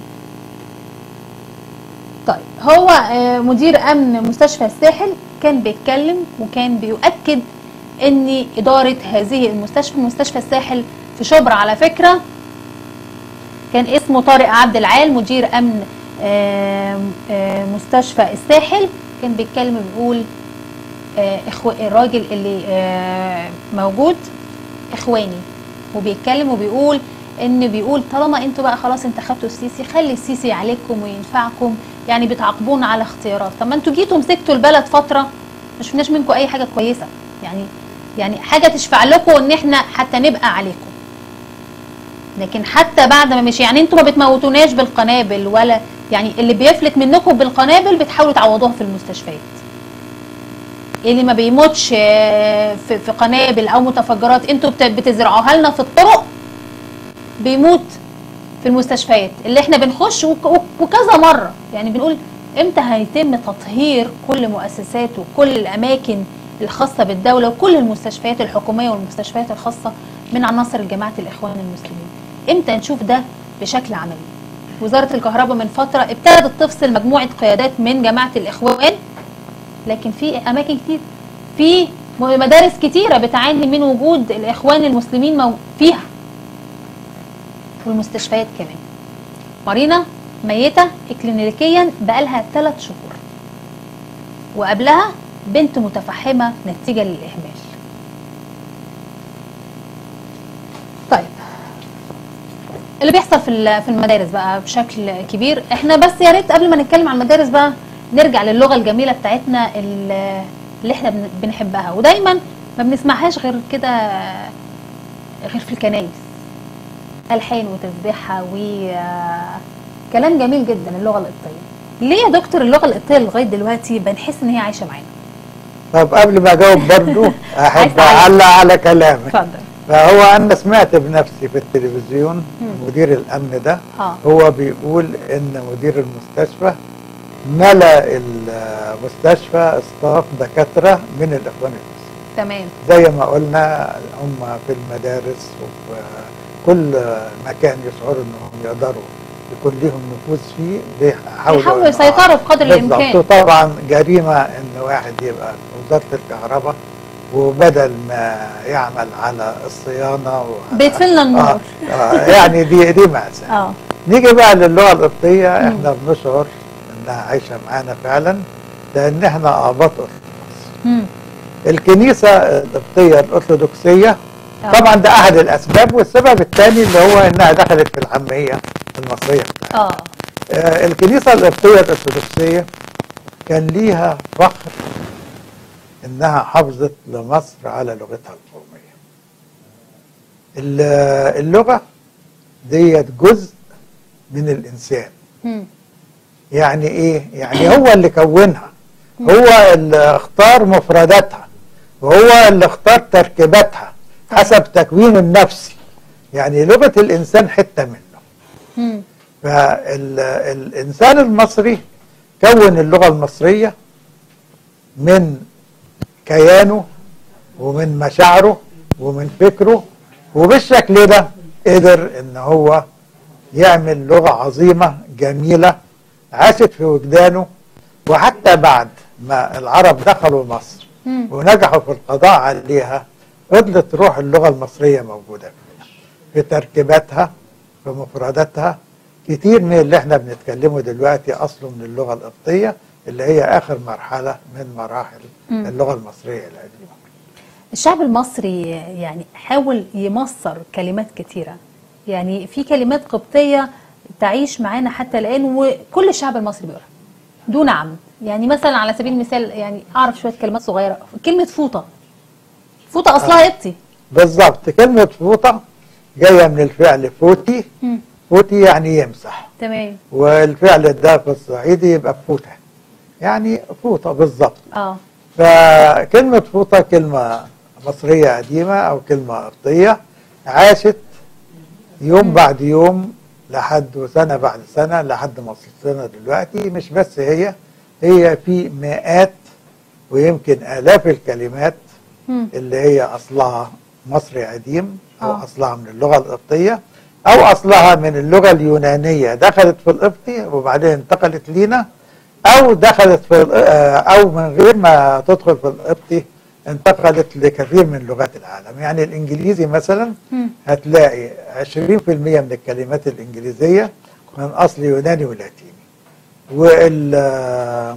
B: طيب هو آه، مدير امن مستشفى الساحل كان بيتكلم وكان بيؤكد ان اداره هذه المستشفى مستشفى الساحل في شبرا على فكره كان اسمه طارق عبد العال مدير امن آه، آه، مستشفى الساحل كان بيتكلم وبيقول آه، إخو... الراجل اللي آه، موجود اخواني وبيتكلم وبيقول ان بيقول طالما انتوا بقى خلاص انتخبتوا السيسي خلي السيسي عليكم وينفعكم يعني بتعاقبونا على اختيارات طب ما انتوا جيتوا مسكتوا البلد فتره ما شفناش منكم اي حاجه كويسه يعني يعني حاجه تشفع لكم ان احنا حتى نبقى عليكم لكن حتى بعد ما مشي يعني انتوا ما بتموتوناش بالقنابل ولا يعني اللي بيفلت منكم بالقنابل بتحاولوا تعوضوها في المستشفيات اللي ما بيموتش آه، في في قنابل او متفجرات انتوا بت- بتزرعوها لنا في الطرق بيموت في المستشفيات اللي احنا بنخش وك- وك- وكذا مره يعني بنقول امتى هيتم تطهير كل مؤسسات وكل الاماكن الخاصه بالدوله وكل المستشفيات الحكوميه والمستشفيات الخاصه من عناصر جماعه الاخوان المسلمين امتى نشوف ده بشكل عملي وزاره الكهرباء من فتره ابتدت تفصل مجموعه قيادات من جماعه الاخوان لكن في اماكن كتير في مدارس كتيره بتعاني من وجود الاخوان المسلمين مو- فيها والمستشفيات كمان مارينا ميتة اكلينيكيا بقالها ثلاث شهور وقبلها بنت متفحمة نتيجة للإهمال طيب اللي بيحصل في ال- في المدارس بقى بشكل كبير احنا بس يا ريت قبل ما نتكلم عن المدارس بقى نرجع للغة الجميلة بتاعتنا ال- اللي احنا بن- بنحبها ودايما ما بنسمعهاش غير كده غير في الكنايس ألحان وتسبيحها وكلام جميل جدا اللغة القبطية ليه يا دكتور اللغة القبطية لغاية دلوقتي بنحس ان هي عايشة معانا
C: طب قبل ما اجاوب برضو احب
B: عايز تعلق.
C: اعلق على كلامك
B: اتفضل
C: فهو انا سمعت بنفسي في التلفزيون مدير الامن ده
B: اه
C: هو بيقول ان مدير المستشفى ملا المستشفى اصطاف دكاتره من الاخوان المسلمين
B: تمام
C: زي ما قلنا هم في المدارس وفي كل مكان يشعروا انهم يقدروا يكون ليهم نفوذ فيه بيحاولوا
B: يحاولوا
C: إنه-
B: يسيطروا بقدر
C: بالظبط.
B: الإمكان.
C: وطبعا جريمه ان واحد يبقى في وزاره الكهرباء وبدل ما يعمل على الصيانه و...
B: بيطفي لنا النور
C: آه آه يعني دي دي مأساة
B: اه
C: نيجي بقى للغه القبطيه احنا بنشعر انها عايشه معانا فعلا لان احنا اباط ارثوذكس
B: مم.
C: الكنيسه القبطيه الارثوذكسيه
B: آه.
C: طبعا ده احد الاسباب والسبب الثاني اللي هو انها دخلت في العاميه المصريه بتاعتنا.
B: اه
C: آه، الكنيسه القبطيه الارثوذكسيه كان ليها فخر انها حافظت لمصر على لغتها القوميه ال- اللغه ديت جزء من الانسان
B: مم.
C: يعني ايه يعني هو اللي كونها هو اللي اختار مفرداتها وهو اللي اختار تركيباتها حسب تكوينه النفسي يعني لغه الانسان حته منه
B: مم.
C: فالإنسان المصري كون اللغة المصرية من كيانه ومن مشاعره ومن فكره وبالشكل ده قدر ان هو يعمل لغة عظيمة جميلة عاشت في وجدانه وحتى بعد ما العرب دخلوا مصر
B: مم.
C: ونجحوا في القضاء عليها فضلت روح اللغة المصرية موجودة فيها في تركيباتها في مفرداتها كتير من اللي احنا بنتكلمه دلوقتي أصله من اللغة القبطية اللي هي آخر مرحلة من مراحل
B: مم.
C: اللغة المصرية القديمة
B: الشعب المصري يعني حاول يمصر كلمات كتيرة يعني في كلمات قبطية تعيش معانا حتى الآن وكل الشعب المصري بيقولها دون عمد يعني مثلا على سبيل المثال يعني أعرف شوية كلمات صغيرة كلمة فوطة فوطة أصلها قبطي
C: بالظبط كلمة فوطة جاية من الفعل فوتي
B: مم.
C: فوتي يعني يمسح
B: تمام
C: والفعل ده في الصعيدي يبقى فوتة يعني فوطة بالظبط
B: اه
C: فكلمة فوطة كلمة مصرية قديمة أو كلمة قبطية عاشت يوم بعد يوم لحد وسنة بعد سنة لحد ما وصلت دلوقتي مش بس هي هي في مئات ويمكن آلاف الكلمات
B: مم.
C: اللي هي أصلها مصري قديم أو
B: آه.
C: أصلها من اللغة القبطية أو أصلها من اللغة اليونانية دخلت في القبطي وبعدين انتقلت لينا أو دخلت في ال- آه، أو من غير ما تدخل في القبطي انتقلت لكثير من لغات العالم يعني الإنجليزي مثلا
B: مم.
C: هتلاقي 20% من الكلمات الإنجليزية من أصل يوناني ولاتيني وال آه،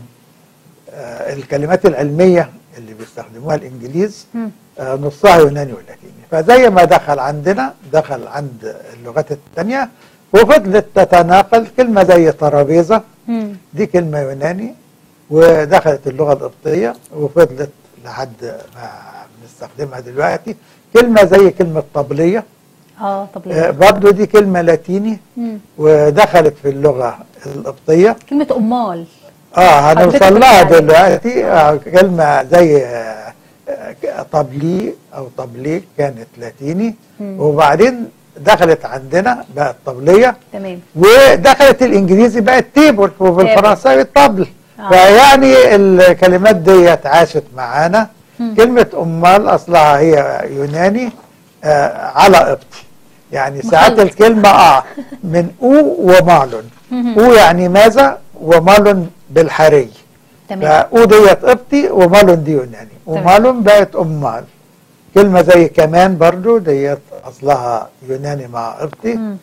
C: آه، الكلمات العلمية اللي بيستخدموها الإنجليز
B: مم.
C: آه، نصها يوناني ولاتيني فزي ما دخل عندنا دخل عند اللغات التانية وفضلت تتناقل كلمة زي ترابيزة
B: مم.
C: دي كلمة يوناني ودخلت اللغة القبطية وفضلت لحد ما بنستخدمها دلوقتي كلمة زي كلمة طبلية
B: اه طب
C: آه،
B: ليه؟
C: برضو دي كلمة لاتيني
B: مم.
C: ودخلت في اللغة القبطية
B: كلمة أمال
C: اه
B: حضرتك
C: هنوصل لها
B: بتقول
C: دلوقتي آه كلمة زي آه آه، طبلي أو طبليك كانت لاتيني
B: مم.
C: وبعدين دخلت عندنا بقت طبلية
B: تمام
C: ودخلت الإنجليزي بقت تيبل وبالفرنساوي طبل
B: آه.
C: فيعني الكلمات ديت عاشت معانا
B: مم.
C: كلمة أمال أصلها هي يوناني آه على قبطي يعني ساعات
B: مخلط.
C: الكلمة اه من أو ومالون
B: مهم.
C: أو يعني ماذا ومالون بالحري
B: تمام
C: فأو ديت قبطي ومالون دي يوناني
B: تمام.
C: ومالون بقت أمال كلمة زي كمان برضو ديت أصلها يوناني مع قبطي
B: مم.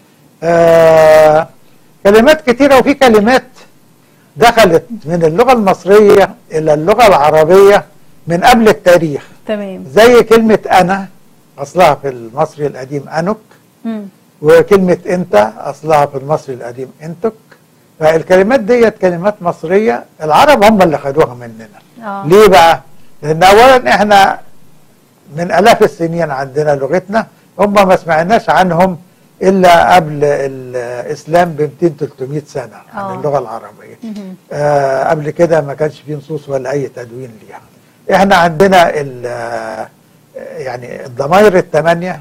C: آه كلمات كتيرة وفي كلمات دخلت من اللغة المصرية إلى اللغة العربية من قبل التاريخ
B: تمام
C: زي كلمة أنا أصلها في المصري القديم أنك
B: مم.
C: وكلمة أنت أصلها في المصري القديم أنتك فالكلمات ديت كلمات مصرية العرب هم اللي خدوها مننا
B: اه
C: ليه بقى؟ لأن أولا إحنا من آلاف السنين عندنا لغتنا هم ما سمعناش عنهم إلا قبل الإسلام ب 200 300 سنة
B: آه.
C: عن اللغة العربية
B: مهم.
C: آه قبل كده ما كانش فيه نصوص ولا أي تدوين ليها إحنا عندنا ال- آه، يعني الضمائر الثمانية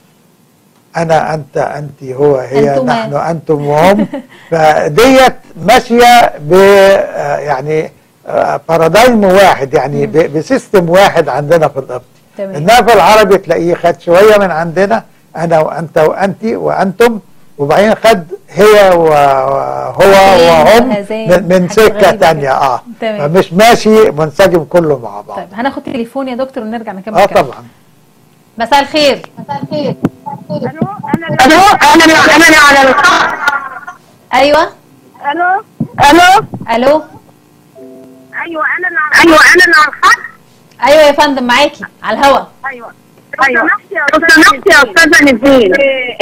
C: أنا أنت أنت هو هي
B: أنتما.
C: نحن أنتم وهم فديت ماشية ب آه، يعني بارادايم واحد يعني ب- بسيستم واحد عندنا في القبط
B: تمام.
C: انما في العربي تلاقيه خد شويه من عندنا انا وانت وانت وانتم وبعدين خد هي وهو وهم
B: وهذان،
C: من, من
B: حاجات
C: سكه
B: غريبة
C: تانية
B: كده.
C: اه
B: تمام.
C: فمش ماشي منسجم كله مع بعض
B: طيب هناخد تليفون يا دكتور ونرجع نكمل
C: اه
B: كلام.
C: طبعا
B: مساء الخير مساء الخير
G: الو انا الو انا انا اللي على الخط
B: ايوه
G: الو الو
B: الو
G: ايوه انا اللي على ايوه انا اللي على الخط
B: ايوه يا فندم معاكي على الهوا
G: ايوه ايوه لو سمحت يا استاذه نزين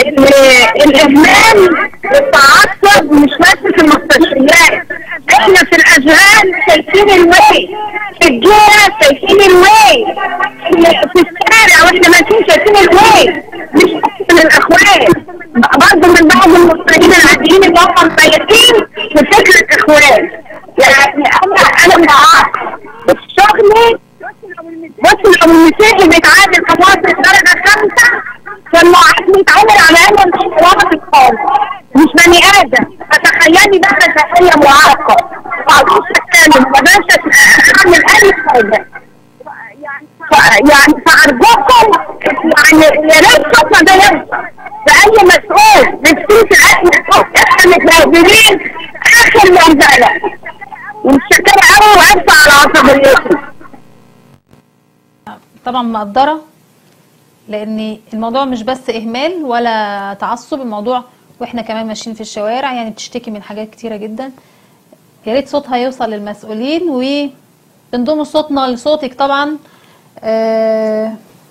G: الاهمال والتعصب مش بس في المستشفيات احنا في الاذهان شايفين الوي في الجهه شايفين الوي في- في الشارع واحنا ماشيين شايفين الوي مش بس من الاخوان برضه من بعض المصريين العاديين اللي هم مبيتين في فكره اخوان يعني انا انا معاك في شغلي بص لو المسيحي بيتعادل في مصر درجة خمسة فالمعاد بيتعامل على انه مش واحد خالص مش بني ادم فتخيلي بقى تخيل معاقة ما اقدرش اتكلم ما اقدرش اعمل اي حاجة ف- يعني فارجوكم يعني يا ريت خطوة ده يحصل بأي مسؤول بتكون في اي مسؤول احنا متنازلين اخر منزلة ومتشكرة بالاسم
B: طبعا مقدره لان الموضوع مش بس اهمال ولا تعصب الموضوع واحنا كمان ماشيين في الشوارع يعني بتشتكي من حاجات كتيره جدا يا ريت صوتها يوصل للمسؤولين وبنضم صوتنا لصوتك طبعا آه،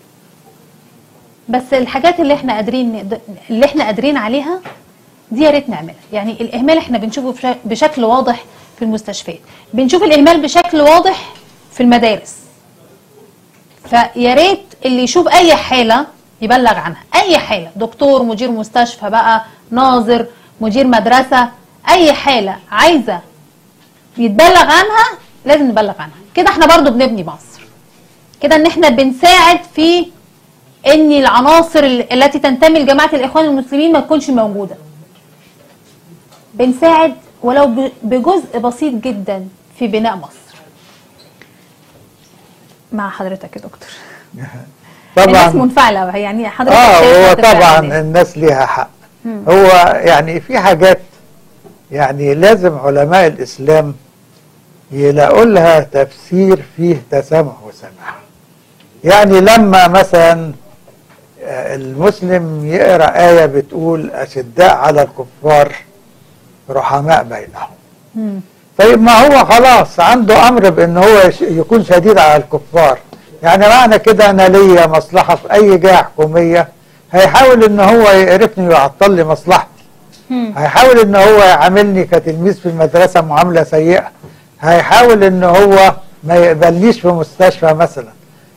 B: بس الحاجات اللي احنا قادرين نقد- اللي احنا قادرين عليها دي يا ريت نعملها يعني الاهمال احنا بنشوفه بش- بشكل واضح في المستشفيات بنشوف الاهمال بشكل واضح في المدارس فيا ريت اللي يشوف اي حاله يبلغ عنها اي حاله دكتور مدير مستشفى بقى ناظر مدير مدرسه اي حاله عايزه يتبلغ عنها لازم نبلغ عنها كده احنا برضو بنبني مصر كده ان احنا بنساعد في ان العناصر ال- التي تنتمي لجماعه الاخوان المسلمين ما تكونش موجوده بنساعد ولو ب- بجزء بسيط جدا في بناء مصر مع حضرتك يا دكتور الناس
C: طبعا
B: منفعله أوي، يعني حضرتك
C: اه
B: شايفها
C: هو
B: بتفرق
C: طبعا
B: علينا.
C: الناس ليها حق هو يعني في حاجات يعني لازم علماء الاسلام يلاقوا لها تفسير فيه تسامح وسماح يعني لما مثلا آه، المسلم يقرا ايه بتقول اشداء على الكفار رحماء بينهم
B: مم.
C: طيب ما هو خلاص عنده امر بان هو يش- يكون شديد على الكفار يعني معنى كده انا ليا مصلحه في اي جهه حكوميه هيحاول ان هو يقرفني ويعطل لي مصلحتي
B: مم.
C: هيحاول ان هو يعاملني كتلميذ في المدرسه معامله سيئه هيحاول ان هو ما يقبلنيش في مستشفى مثلا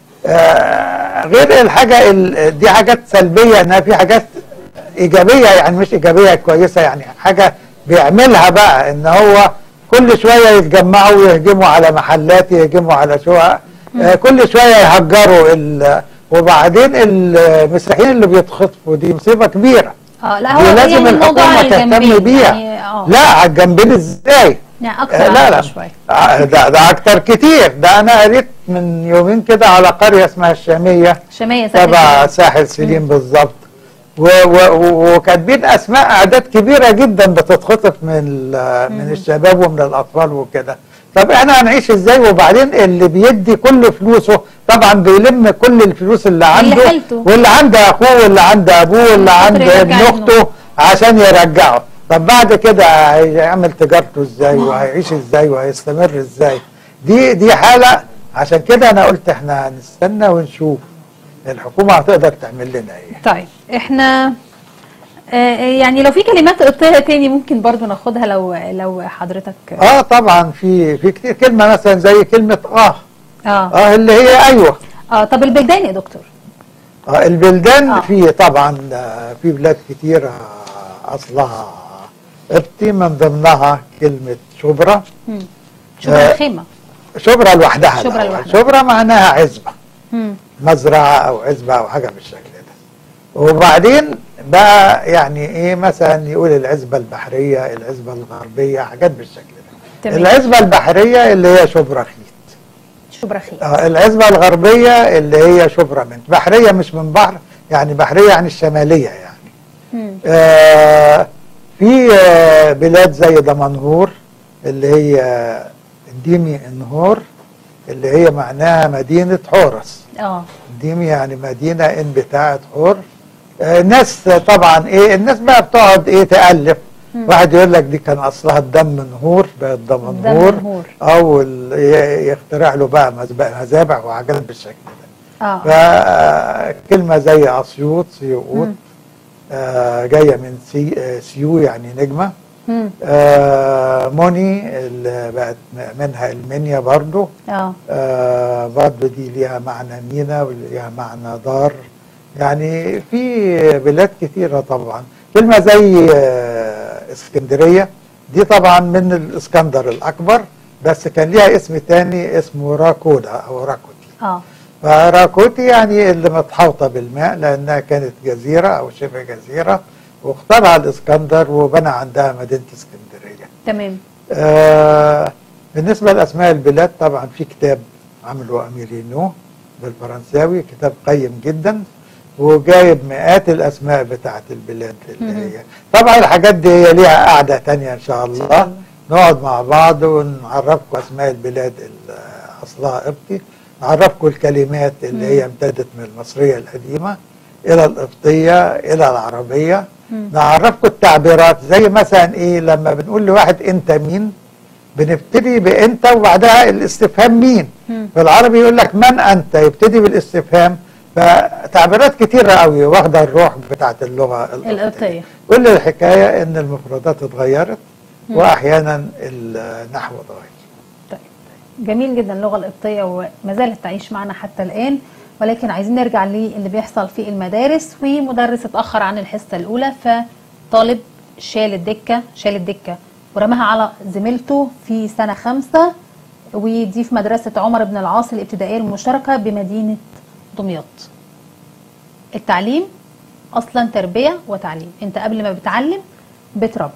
C: آه غير الحاجه ال- دي حاجات سلبيه انها في حاجات ايجابيه يعني مش ايجابيه كويسه يعني حاجه بيعملها بقى ان هو كل شويه يتجمعوا ويهجموا على محلات يهجموا على شقق آه كل شويه يهجروا ال- وبعدين المسيحيين اللي بيتخطفوا دي مصيبه كبيره
B: اه لا
C: دي
B: هو
C: لازم
B: يعني الموضوع
C: الحكومه
B: على الجنبين
C: تهتم بيها
B: يعني اه
C: لا على الجنبين ازاي
B: يعني اكتر
C: آه، لا
B: عنها
C: لا
B: شويه
C: آه، ده ده اكتر كتير ده انا قريت من يومين كده على قريه اسمها الشاميه
B: شمية ساكنة
C: تبع
B: فين؟
C: ساحل سليم بالظبط و- و- و- وكاتبين اسماء اعداد كبيره جدا بتتخطف من ال- من الشباب ومن الاطفال وكده طب احنا هنعيش ازاي وبعدين اللي بيدي كل فلوسه طبعا بيلم كل الفلوس اللي عنده
B: حيلته.
C: واللي عند اخوه واللي عند ابوه واللي
B: خاطر
C: عند
B: يرجع
C: ابن
B: ابنه.
C: اخته عشان يرجعه طب بعد كده هيعمل تجارته ازاي وهيعيش ازاي وهيستمر ازاي دي دي حاله عشان كده انا قلت احنا هنستنى ونشوف الحكومه هتقدر تعمل لنا ايه
B: طيب احنا آه، يعني لو في كلمات قلتها تاني ممكن برضو ناخدها لو لو حضرتك
C: اه طبعا في في كتير كلمه مثلا زي كلمه اه
B: اه
C: اه اللي هي ايوه
B: اه طب البلدان يا دكتور
C: آه البلدان
B: آه.
C: في طبعا آه، في بلاد كتيرة اصلها قبطي من ضمنها كلمه شبرا
B: شبرا
C: آه،
B: الخيمه
C: شبرا لوحدها
B: شبرا
C: الأول.
B: لوحدها.
C: شبرا معناها عزبه
B: مم.
C: مزرعه او عزبه او حاجه بالشكل ده وبعدين بقى يعني ايه مثلا يقول العزبه البحريه العزبه الغربيه حاجات بالشكل ده
B: تمام
C: العزبه البحريه اللي هي شبرا خيط
B: شبرا خيمه
C: آه، العزبة الغربية اللي هي شبرا منت بحرية مش من بحر يعني بحرية يعني الشمالية يعني
B: مم.
C: آه في آه بلاد زي دمنهور اللي هي ديمي انهور اللي هي معناها مدينة حورس
B: اه
C: ديمي يعني مدينة ان بتاعت حور آه الناس طبعا ايه الناس بقى بتقعد ايه تألف واحد يقول لك دي كان اصلها الدم نهور بقت دمنهور
B: دمنهور.
C: او ال- ي- يخترع له بقى مذب- مذابح وحاجات بالشكل ده
B: اه
C: فكلمة زي أسيوط سيوط آه جاية من سي آه سيو يعني نجمة
B: مم.
C: آه موني اللي بقت م- منها المنيا برضو
B: اه
C: آه برضو دي ليها معنى مينا وليها معنى دار يعني في بلاد كثيرة طبعا كلمة زي آه اسكندرية دي طبعا من الاسكندر الأكبر بس كان ليها اسم تاني اسمه راكودا أو راكوتي
B: اه
C: فراكوتي يعني اللي متحوطة بالماء لأنها كانت جزيرة أو شبه جزيرة واختارها الإسكندر وبنى عندها مدينة اسكندرية
B: تمام
C: آه بالنسبة لأسماء البلاد طبعا في كتاب عمله أميرينو بالفرنساوي كتاب قيم جدا وجايب مئات الأسماء بتاعت البلاد اللي هي طبعا الحاجات دي هي ليها قعدة تانية إن شاء الله نقعد مع بعض ونعرفكم أسماء البلاد ال- اصلها قبطي نعرفكم الكلمات اللي هي امتدت من المصريه القديمه الى القبطيه الى العربيه نعرفكم التعبيرات زي مثلا ايه لما بنقول لواحد انت مين بنبتدي بانت وبعدها الاستفهام مين في العربي يقول لك من انت يبتدي بالاستفهام فتعبيرات كتيرة قوي واخدة الروح بتاعت اللغة
B: القبطية.
C: كل الحكاية ان المفردات اتغيرت واحيانا النحو اتغير
B: طيب جميل جدا اللغة القبطية وما زالت تعيش معنا حتى الآن ولكن عايزين نرجع للي بيحصل في المدارس ومدرس اتأخر عن الحصة الأولى فطالب شال الدكة شال الدكة ورماها على زميلته في سنة خمسة ودي في مدرسة عمر بن العاص الابتدائية المشتركة بمدينة دمياط التعليم أصلا تربية وتعليم أنت قبل ما بتعلم بتربي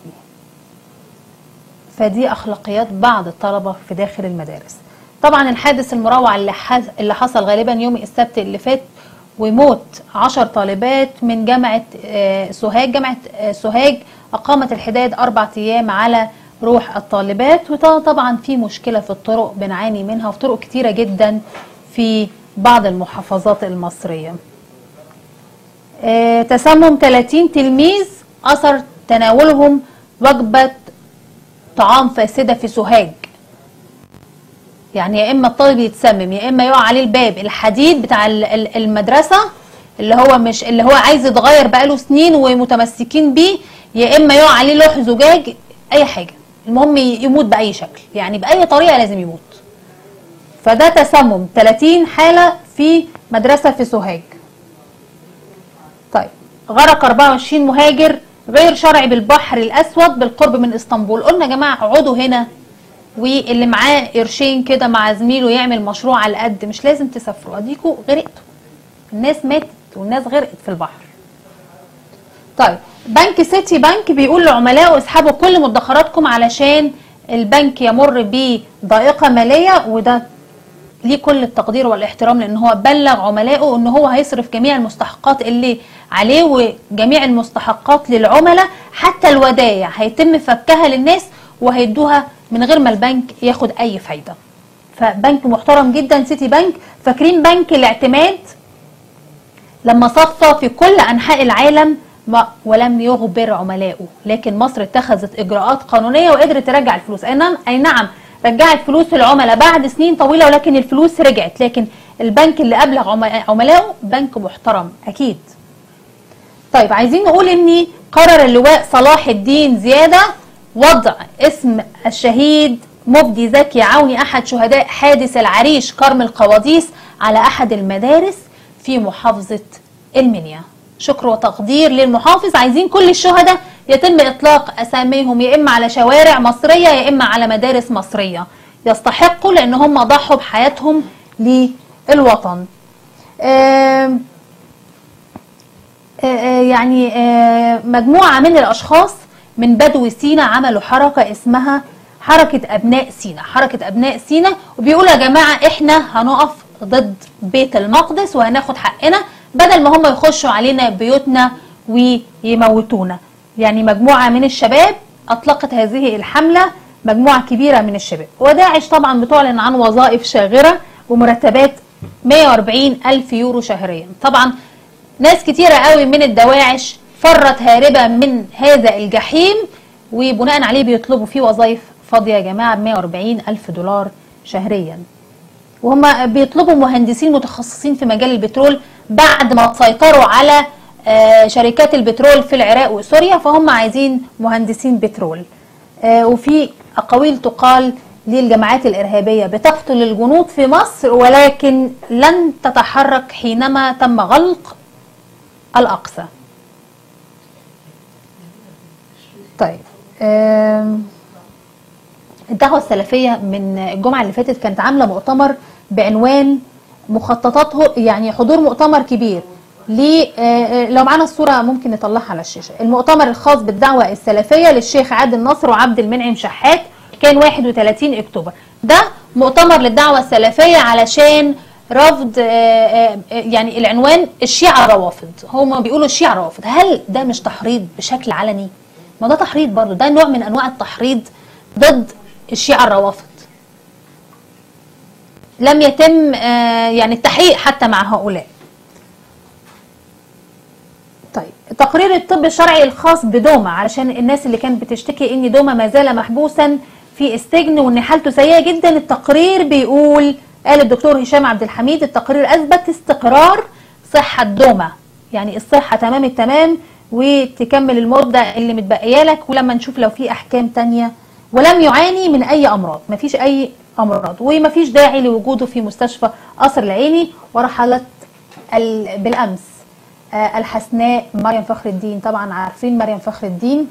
B: فدي اخلاقيات بعض الطلبه في داخل المدارس طبعا الحادث المروع اللي حز- اللي حصل غالبا يوم السبت اللي فات وموت عشر طالبات من جامعة آه، سوهاج جامعة آه، سوهاج أقامت الحداد أربع أيام على روح الطالبات وطبعا في مشكلة في الطرق بنعاني منها وفي طرق كتيرة جدا في بعض المحافظات المصرية آه، تسمم 30 تلميذ أثر تناولهم وجبة طعام فاسدة في سوهاج يعني يا اما الطالب يتسمم يا اما يقع عليه الباب الحديد بتاع ال- ال- المدرسه اللي هو مش اللي هو عايز يتغير بقاله سنين ومتمسكين بيه يا اما يقع عليه لوح زجاج اي حاجه المهم ي- يموت باي شكل يعني باي طريقه لازم يموت فده تسمم 30 حاله في مدرسه في سوهاج طيب غرق 24 مهاجر غير شرعي بالبحر الاسود بالقرب من اسطنبول قلنا يا جماعه اقعدوا هنا واللي معاه قرشين كده مع زميله يعمل مشروع على قد مش لازم تسافروا اديكوا غرقتوا الناس ماتت والناس غرقت في البحر طيب بنك سيتي بنك بيقول لعملائه اسحبوا كل مدخراتكم علشان البنك يمر بضائقه ماليه وده ليه كل التقدير والاحترام لان هو بلغ عملائه ان هو هيصرف جميع المستحقات اللي عليه وجميع المستحقات للعملاء حتى الودايع هيتم فكها للناس وهيدوها من غير ما البنك ياخد اي فايده فبنك محترم جدا سيتي بنك فاكرين بنك الاعتماد لما صفى في كل انحاء العالم ما- ولم يغبر عملائه لكن مصر اتخذت اجراءات قانونيه وقدرت ترجع الفلوس اي نعم اي نعم رجعت فلوس العملاء بعد سنين طويله ولكن الفلوس رجعت لكن البنك اللي ابلغ عم- عملائه بنك محترم اكيد طيب عايزين نقول ان قرر اللواء صلاح الدين زياده وضع اسم الشهيد مبدي زكي عوني احد شهداء حادث العريش كرم القواديس على احد المدارس في محافظه المنيا شكر وتقدير للمحافظ عايزين كل الشهداء يتم اطلاق اساميهم يا اما على شوارع مصريه يا اما على مدارس مصريه يستحقوا لان هم ضحوا بحياتهم للوطن آم آه، آه، يعني آه، مجموعة من الأشخاص من بدو سينا عملوا حركة اسمها حركة أبناء سينا حركة أبناء سينا وبيقولوا يا جماعة إحنا هنقف ضد بيت المقدس وهناخد حقنا بدل ما هم يخشوا علينا بيوتنا ويموتونا يعني مجموعة من الشباب أطلقت هذه الحملة مجموعة كبيرة من الشباب وداعش طبعا بتعلن عن وظائف شاغرة ومرتبات 140 ألف يورو شهريا طبعا ناس كتيرة قوي من الدواعش فرت هاربة من هذا الجحيم وبناء عليه بيطلبوا فيه وظائف فاضية يا جماعة ب 140 ألف دولار شهريا وهم بيطلبوا مهندسين متخصصين في مجال البترول بعد ما سيطروا على آه، شركات البترول في العراق وسوريا فهم عايزين مهندسين بترول آه، وفي أقاويل تقال للجماعات الإرهابية بتقتل الجنود في مصر ولكن لن تتحرك حينما تم غلق الأقصى طيب آم، الدعوة السلفية من الجمعة اللي فاتت كانت عاملة مؤتمر بعنوان مخططاته يعني حضور مؤتمر كبير ليه آه، آه، لو معانا الصورة ممكن نطلعها على الشاشة المؤتمر الخاص بالدعوة السلفية للشيخ عادل نصر وعبد المنعم شحات كان 31 اكتوبر ده مؤتمر للدعوة السلفية علشان رفض آه، آه، آه، يعني العنوان الشيعة روافض هم بيقولوا الشيعة روافض هل ده مش تحريض بشكل علني ما ده تحريض برضه ده نوع من انواع التحريض ضد الشيعة الروافض لم يتم آه، يعني التحقيق حتى مع هؤلاء طيب تقرير الطب الشرعي الخاص بدوما علشان الناس اللي كانت بتشتكي ان دوما ما زال محبوسا في السجن وان حالته سيئه جدا التقرير بيقول قال الدكتور هشام عبد الحميد التقرير اثبت استقرار صحه دوما يعني الصحه تمام التمام وتكمل المده اللي متبقيه لك ولما نشوف لو في احكام تانية ولم يعاني من اي امراض مفيش اي امراض ومفيش داعي لوجوده في مستشفى قصر العيني ورحلت ال- بالامس آه، الحسناء مريم فخر الدين طبعا عارفين مريم فخر الدين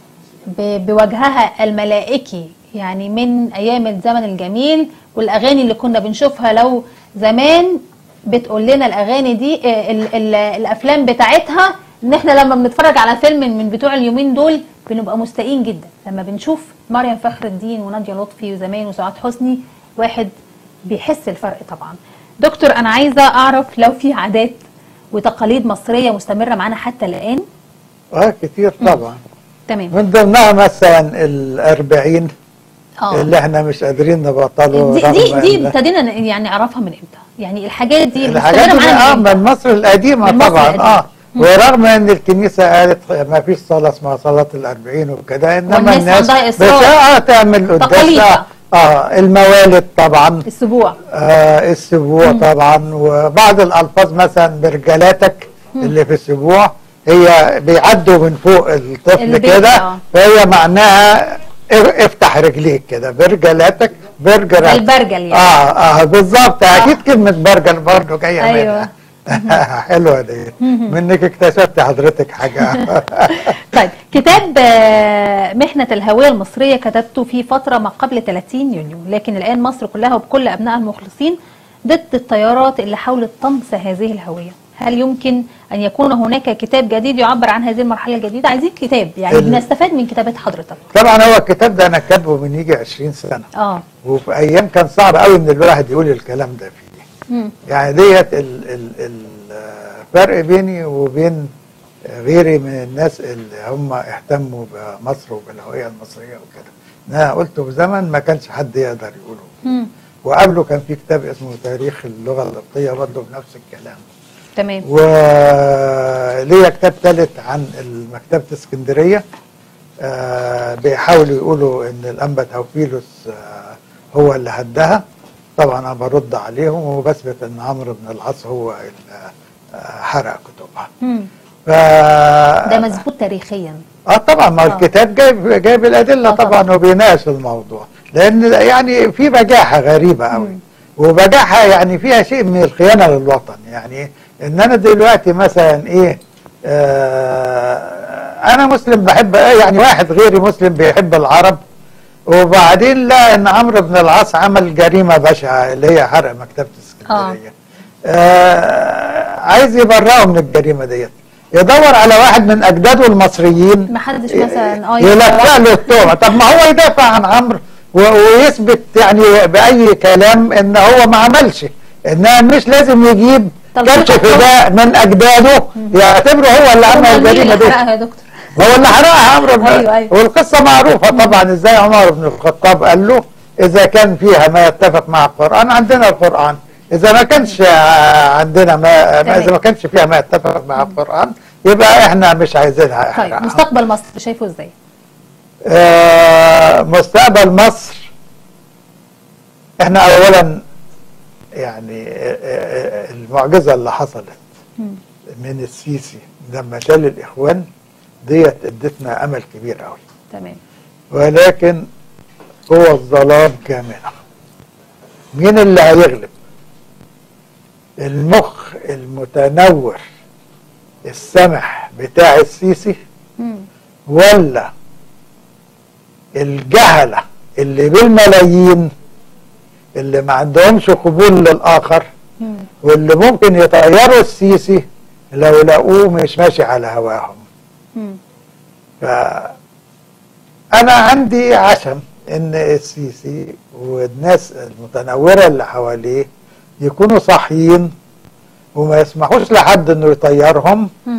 B: ب- بوجهها الملائكي يعني من ايام الزمن الجميل والاغاني اللي كنا بنشوفها لو زمان بتقول لنا الاغاني دي آه، ال ال الافلام بتاعتها ان احنا لما بنتفرج على فيلم من بتوع اليومين دول بنبقى مستائين جدا لما بنشوف مريم فخر الدين وناديه لطفي وزمان وسعاد حسني واحد بيحس الفرق طبعا دكتور انا عايزه اعرف لو في عادات وتقاليد مصريه مستمره معانا حتى الان
C: اه كتير طبعا
B: تمام
C: من ضمنها مثلا الأربعين
B: اه
C: اللي احنا مش قادرين نبطله
B: دي
C: رغم
B: دي, دي
C: إن-
B: ابتدينا ن- يعني نعرفها من امتى يعني الحاجات دي
C: الحاجات
B: مستمره
C: دي
B: معانا
C: اه
B: من امتى
C: من مصر القديمة
B: من مصر
C: طبعا
B: القديمة.
C: اه ورغم ان الكنيسة قالت ما فيش صلاة اسمها صلاة الأربعين وكده انما
B: والناس
C: الناس
B: عندها إصرار.
C: بتاع تعمل
B: تقاليد
C: قداسة
B: بقى.
C: اه الموالد طبعا
B: السبوع
C: آه السبوع طبعا وبعض الالفاظ مثلا برجلاتك اللي في السبوع هي بيعدوا من فوق الطفل
B: البيبي،
C: كده
B: آه.
C: فهي معناها ا- افتح رجليك كده برجلاتك برجل
B: البرجل يعني.
C: اه اه بالظبط اكيد كلمه برجل برضه جايه
B: أيوة.
C: منها حلوه دي منك اكتشفت حضرتك حاجه
B: طيب كتاب آه، محنة الهوية المصرية كتبته في فترة ما قبل 30 يونيو لكن الآن مصر كلها وبكل أبنائها المخلصين ضد التيارات اللي حاولت طمس هذه الهوية هل يمكن أن يكون هناك كتاب جديد يعبر عن هذه المرحلة الجديدة عايزين كتاب يعني
C: ال-
B: بنستفاد من كتابات حضرتك
C: طبعا هو الكتاب ده انا كاتبه من يجي 20 سنه
B: اه
C: وفي ايام كان صعب قوي ان الواحد يقول الكلام ده فيه
B: مم.
C: يعني ديت ال- ال- الفرق بيني وبين غيري من الناس اللي هم اهتموا بمصر وبالهوية المصرية وكده انا قلته في زمن ما كانش حد يقدر يقوله
B: مم.
C: وقبله كان في كتاب اسمه تاريخ اللغة القبطية برضه بنفس الكلام
B: تمام
C: وليا كتاب ثالث عن مكتبة اسكندرية آه، بيحاولوا يقولوا ان الانبا توفيلوس آه، هو اللي هدها طبعا انا برد عليهم وبثبت ان عمرو بن العاص هو اللي آه، حرق كتبها
B: مم.
C: ف
B: ده مظبوط تاريخيا
C: اه طبعا ما
B: آه.
C: الكتاب جايب جايب الادله
B: آه طبعاً.
C: طبعا وبيناقش الموضوع لان يعني في بجاحه غريبه قوي وبجاحه يعني فيها شيء من الخيانه للوطن يعني ان انا دلوقتي مثلا ايه آه انا مسلم بحب يعني واحد غيري مسلم بيحب العرب وبعدين لا ان عمرو بن العاص عمل جريمه بشعه اللي هي حرق مكتبه اسكندريه آه عايز يبرئه من الجريمه ديت يدور على واحد من اجداده المصريين
B: محدش مثلا اه
C: يلفق له التهمه طب ما هو يدافع عن عمرو و- ويثبت يعني باي كلام ان هو ما عملش انها مش لازم يجيب
B: طب
C: كشف
B: شوف-
C: ده من اجداده يعتبره هو اللي عمل
B: مين
C: الجريمه
B: اللي
C: دي
B: حرقها يا دكتور
C: ما هو اللي حرقها عمرو بن
B: أيوة، أيوة.
C: والقصه معروفه طبعا ازاي عمر بن الخطاب قال له اذا كان فيها ما يتفق مع القران عندنا القران اذا ما كانش آه، عندنا ما ما-
B: تمام.
C: اذا ما كانش فيها ما يتفق مع القران يبقى احنا مش عايزينها
B: طيب
C: احنا
B: مستقبل مصر شايفه ازاي؟
C: آه، مستقبل مصر احنا اولا يعني آه، آه، المعجزه اللي حصلت من السيسي لما شال الاخوان ديت ادتنا امل كبير قوي
B: تمام
C: ولكن هو الظلام كامنة مين اللي هيغلب المخ المتنور السمح بتاع السيسي
B: مم.
C: ولا الجهلة اللي بالملايين اللي ما عندهمش قبول للآخر
B: مم.
C: واللي ممكن يطيروا السيسي لو لقوه مش ماشي على هواهم
B: مم.
C: فأنا عندي عشم إن السيسي والناس المتنورة اللي حواليه يكونوا صاحيين وما يسمحوش لحد إنه يطيرهم
B: مم.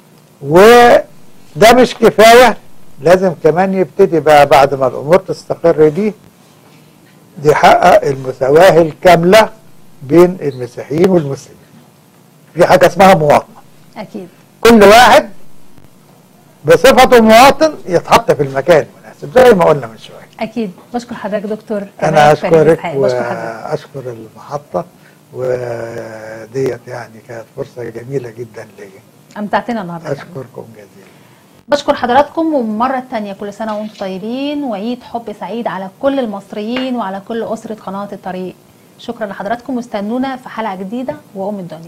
C: وده مش كفاية لازم كمان يبتدي بقى بعد ما الأمور تستقر دي دي حقق المساواة الكاملة بين المسيحيين والمسلمين في حاجة اسمها مواطنة
B: اكيد
C: كل واحد بصفته مواطن يتحط في المكان المناسب زي ما قلنا من شوية
B: اكيد بشكر حضرتك دكتور
C: أنا
B: كمال فريد
C: أشكرك
B: إسحاق. بشكر حضرتك
C: وأشكر المحطة وديت يعني كانت فرصة جميلة جدا لي
B: امتعتنا النهارده
C: أشكركم جزيلا
B: بشكر حضراتكم ومرة تانية كل سنة وانتم طيبين وعيد حب سعيد على كل المصريين وعلى كل أسرة قناة الطريق شكرا لحضراتكم واستنونا في حلقة جديدة وأم الدنيا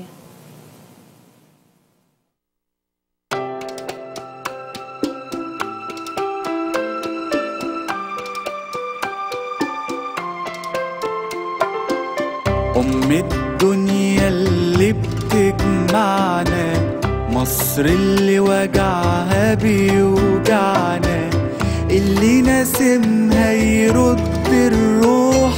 A: أم الدنيا اللي بتجمعنا مصر اللي وجعها بيوجعنا اللي ناسمها يرد الروح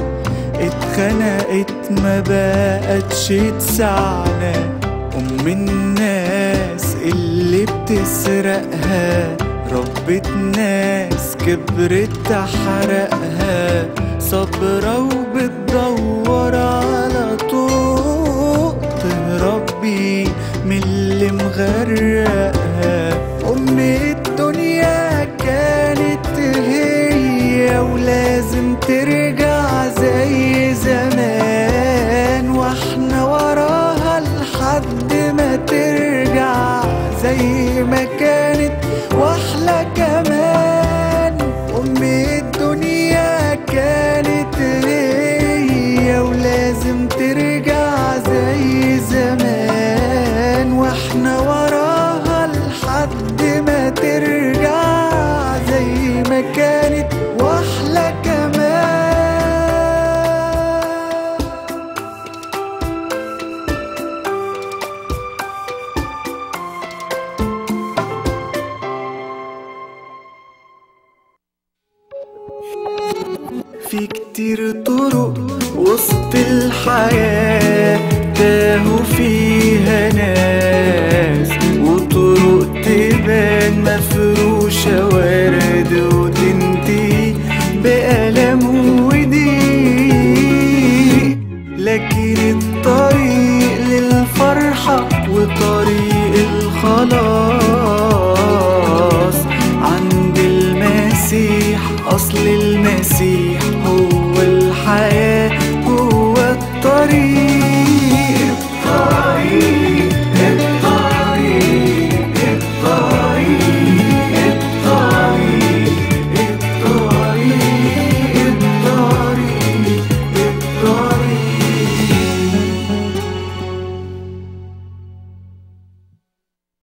A: اتخنقت ما بقتش تسعنا أم الناس اللي بتسرقها ربت ناس كبرت تحرقها صبرة وبتدور على طوق تهرب بيه من اللي مغرقها أم الدنيا كانت هي ولازم ترجع زي زمان واحنا وراها لحد ما ترجع زي ما كانت واحلى كمان ام الدنيا كانت هي ولازم ترجع زي زمان واحنا وراها لحد ما ترجع زي ما كانت واحلى كمان في كتير طرق وسط الحياة تاهوا فيها ناس وطرق تبان مفروشة ورد وتنتهي بألم وضيق لكن الطريق للفرحة وطريق الخلاص عند المسيح أصل المسيح هو الحياة هو الطريق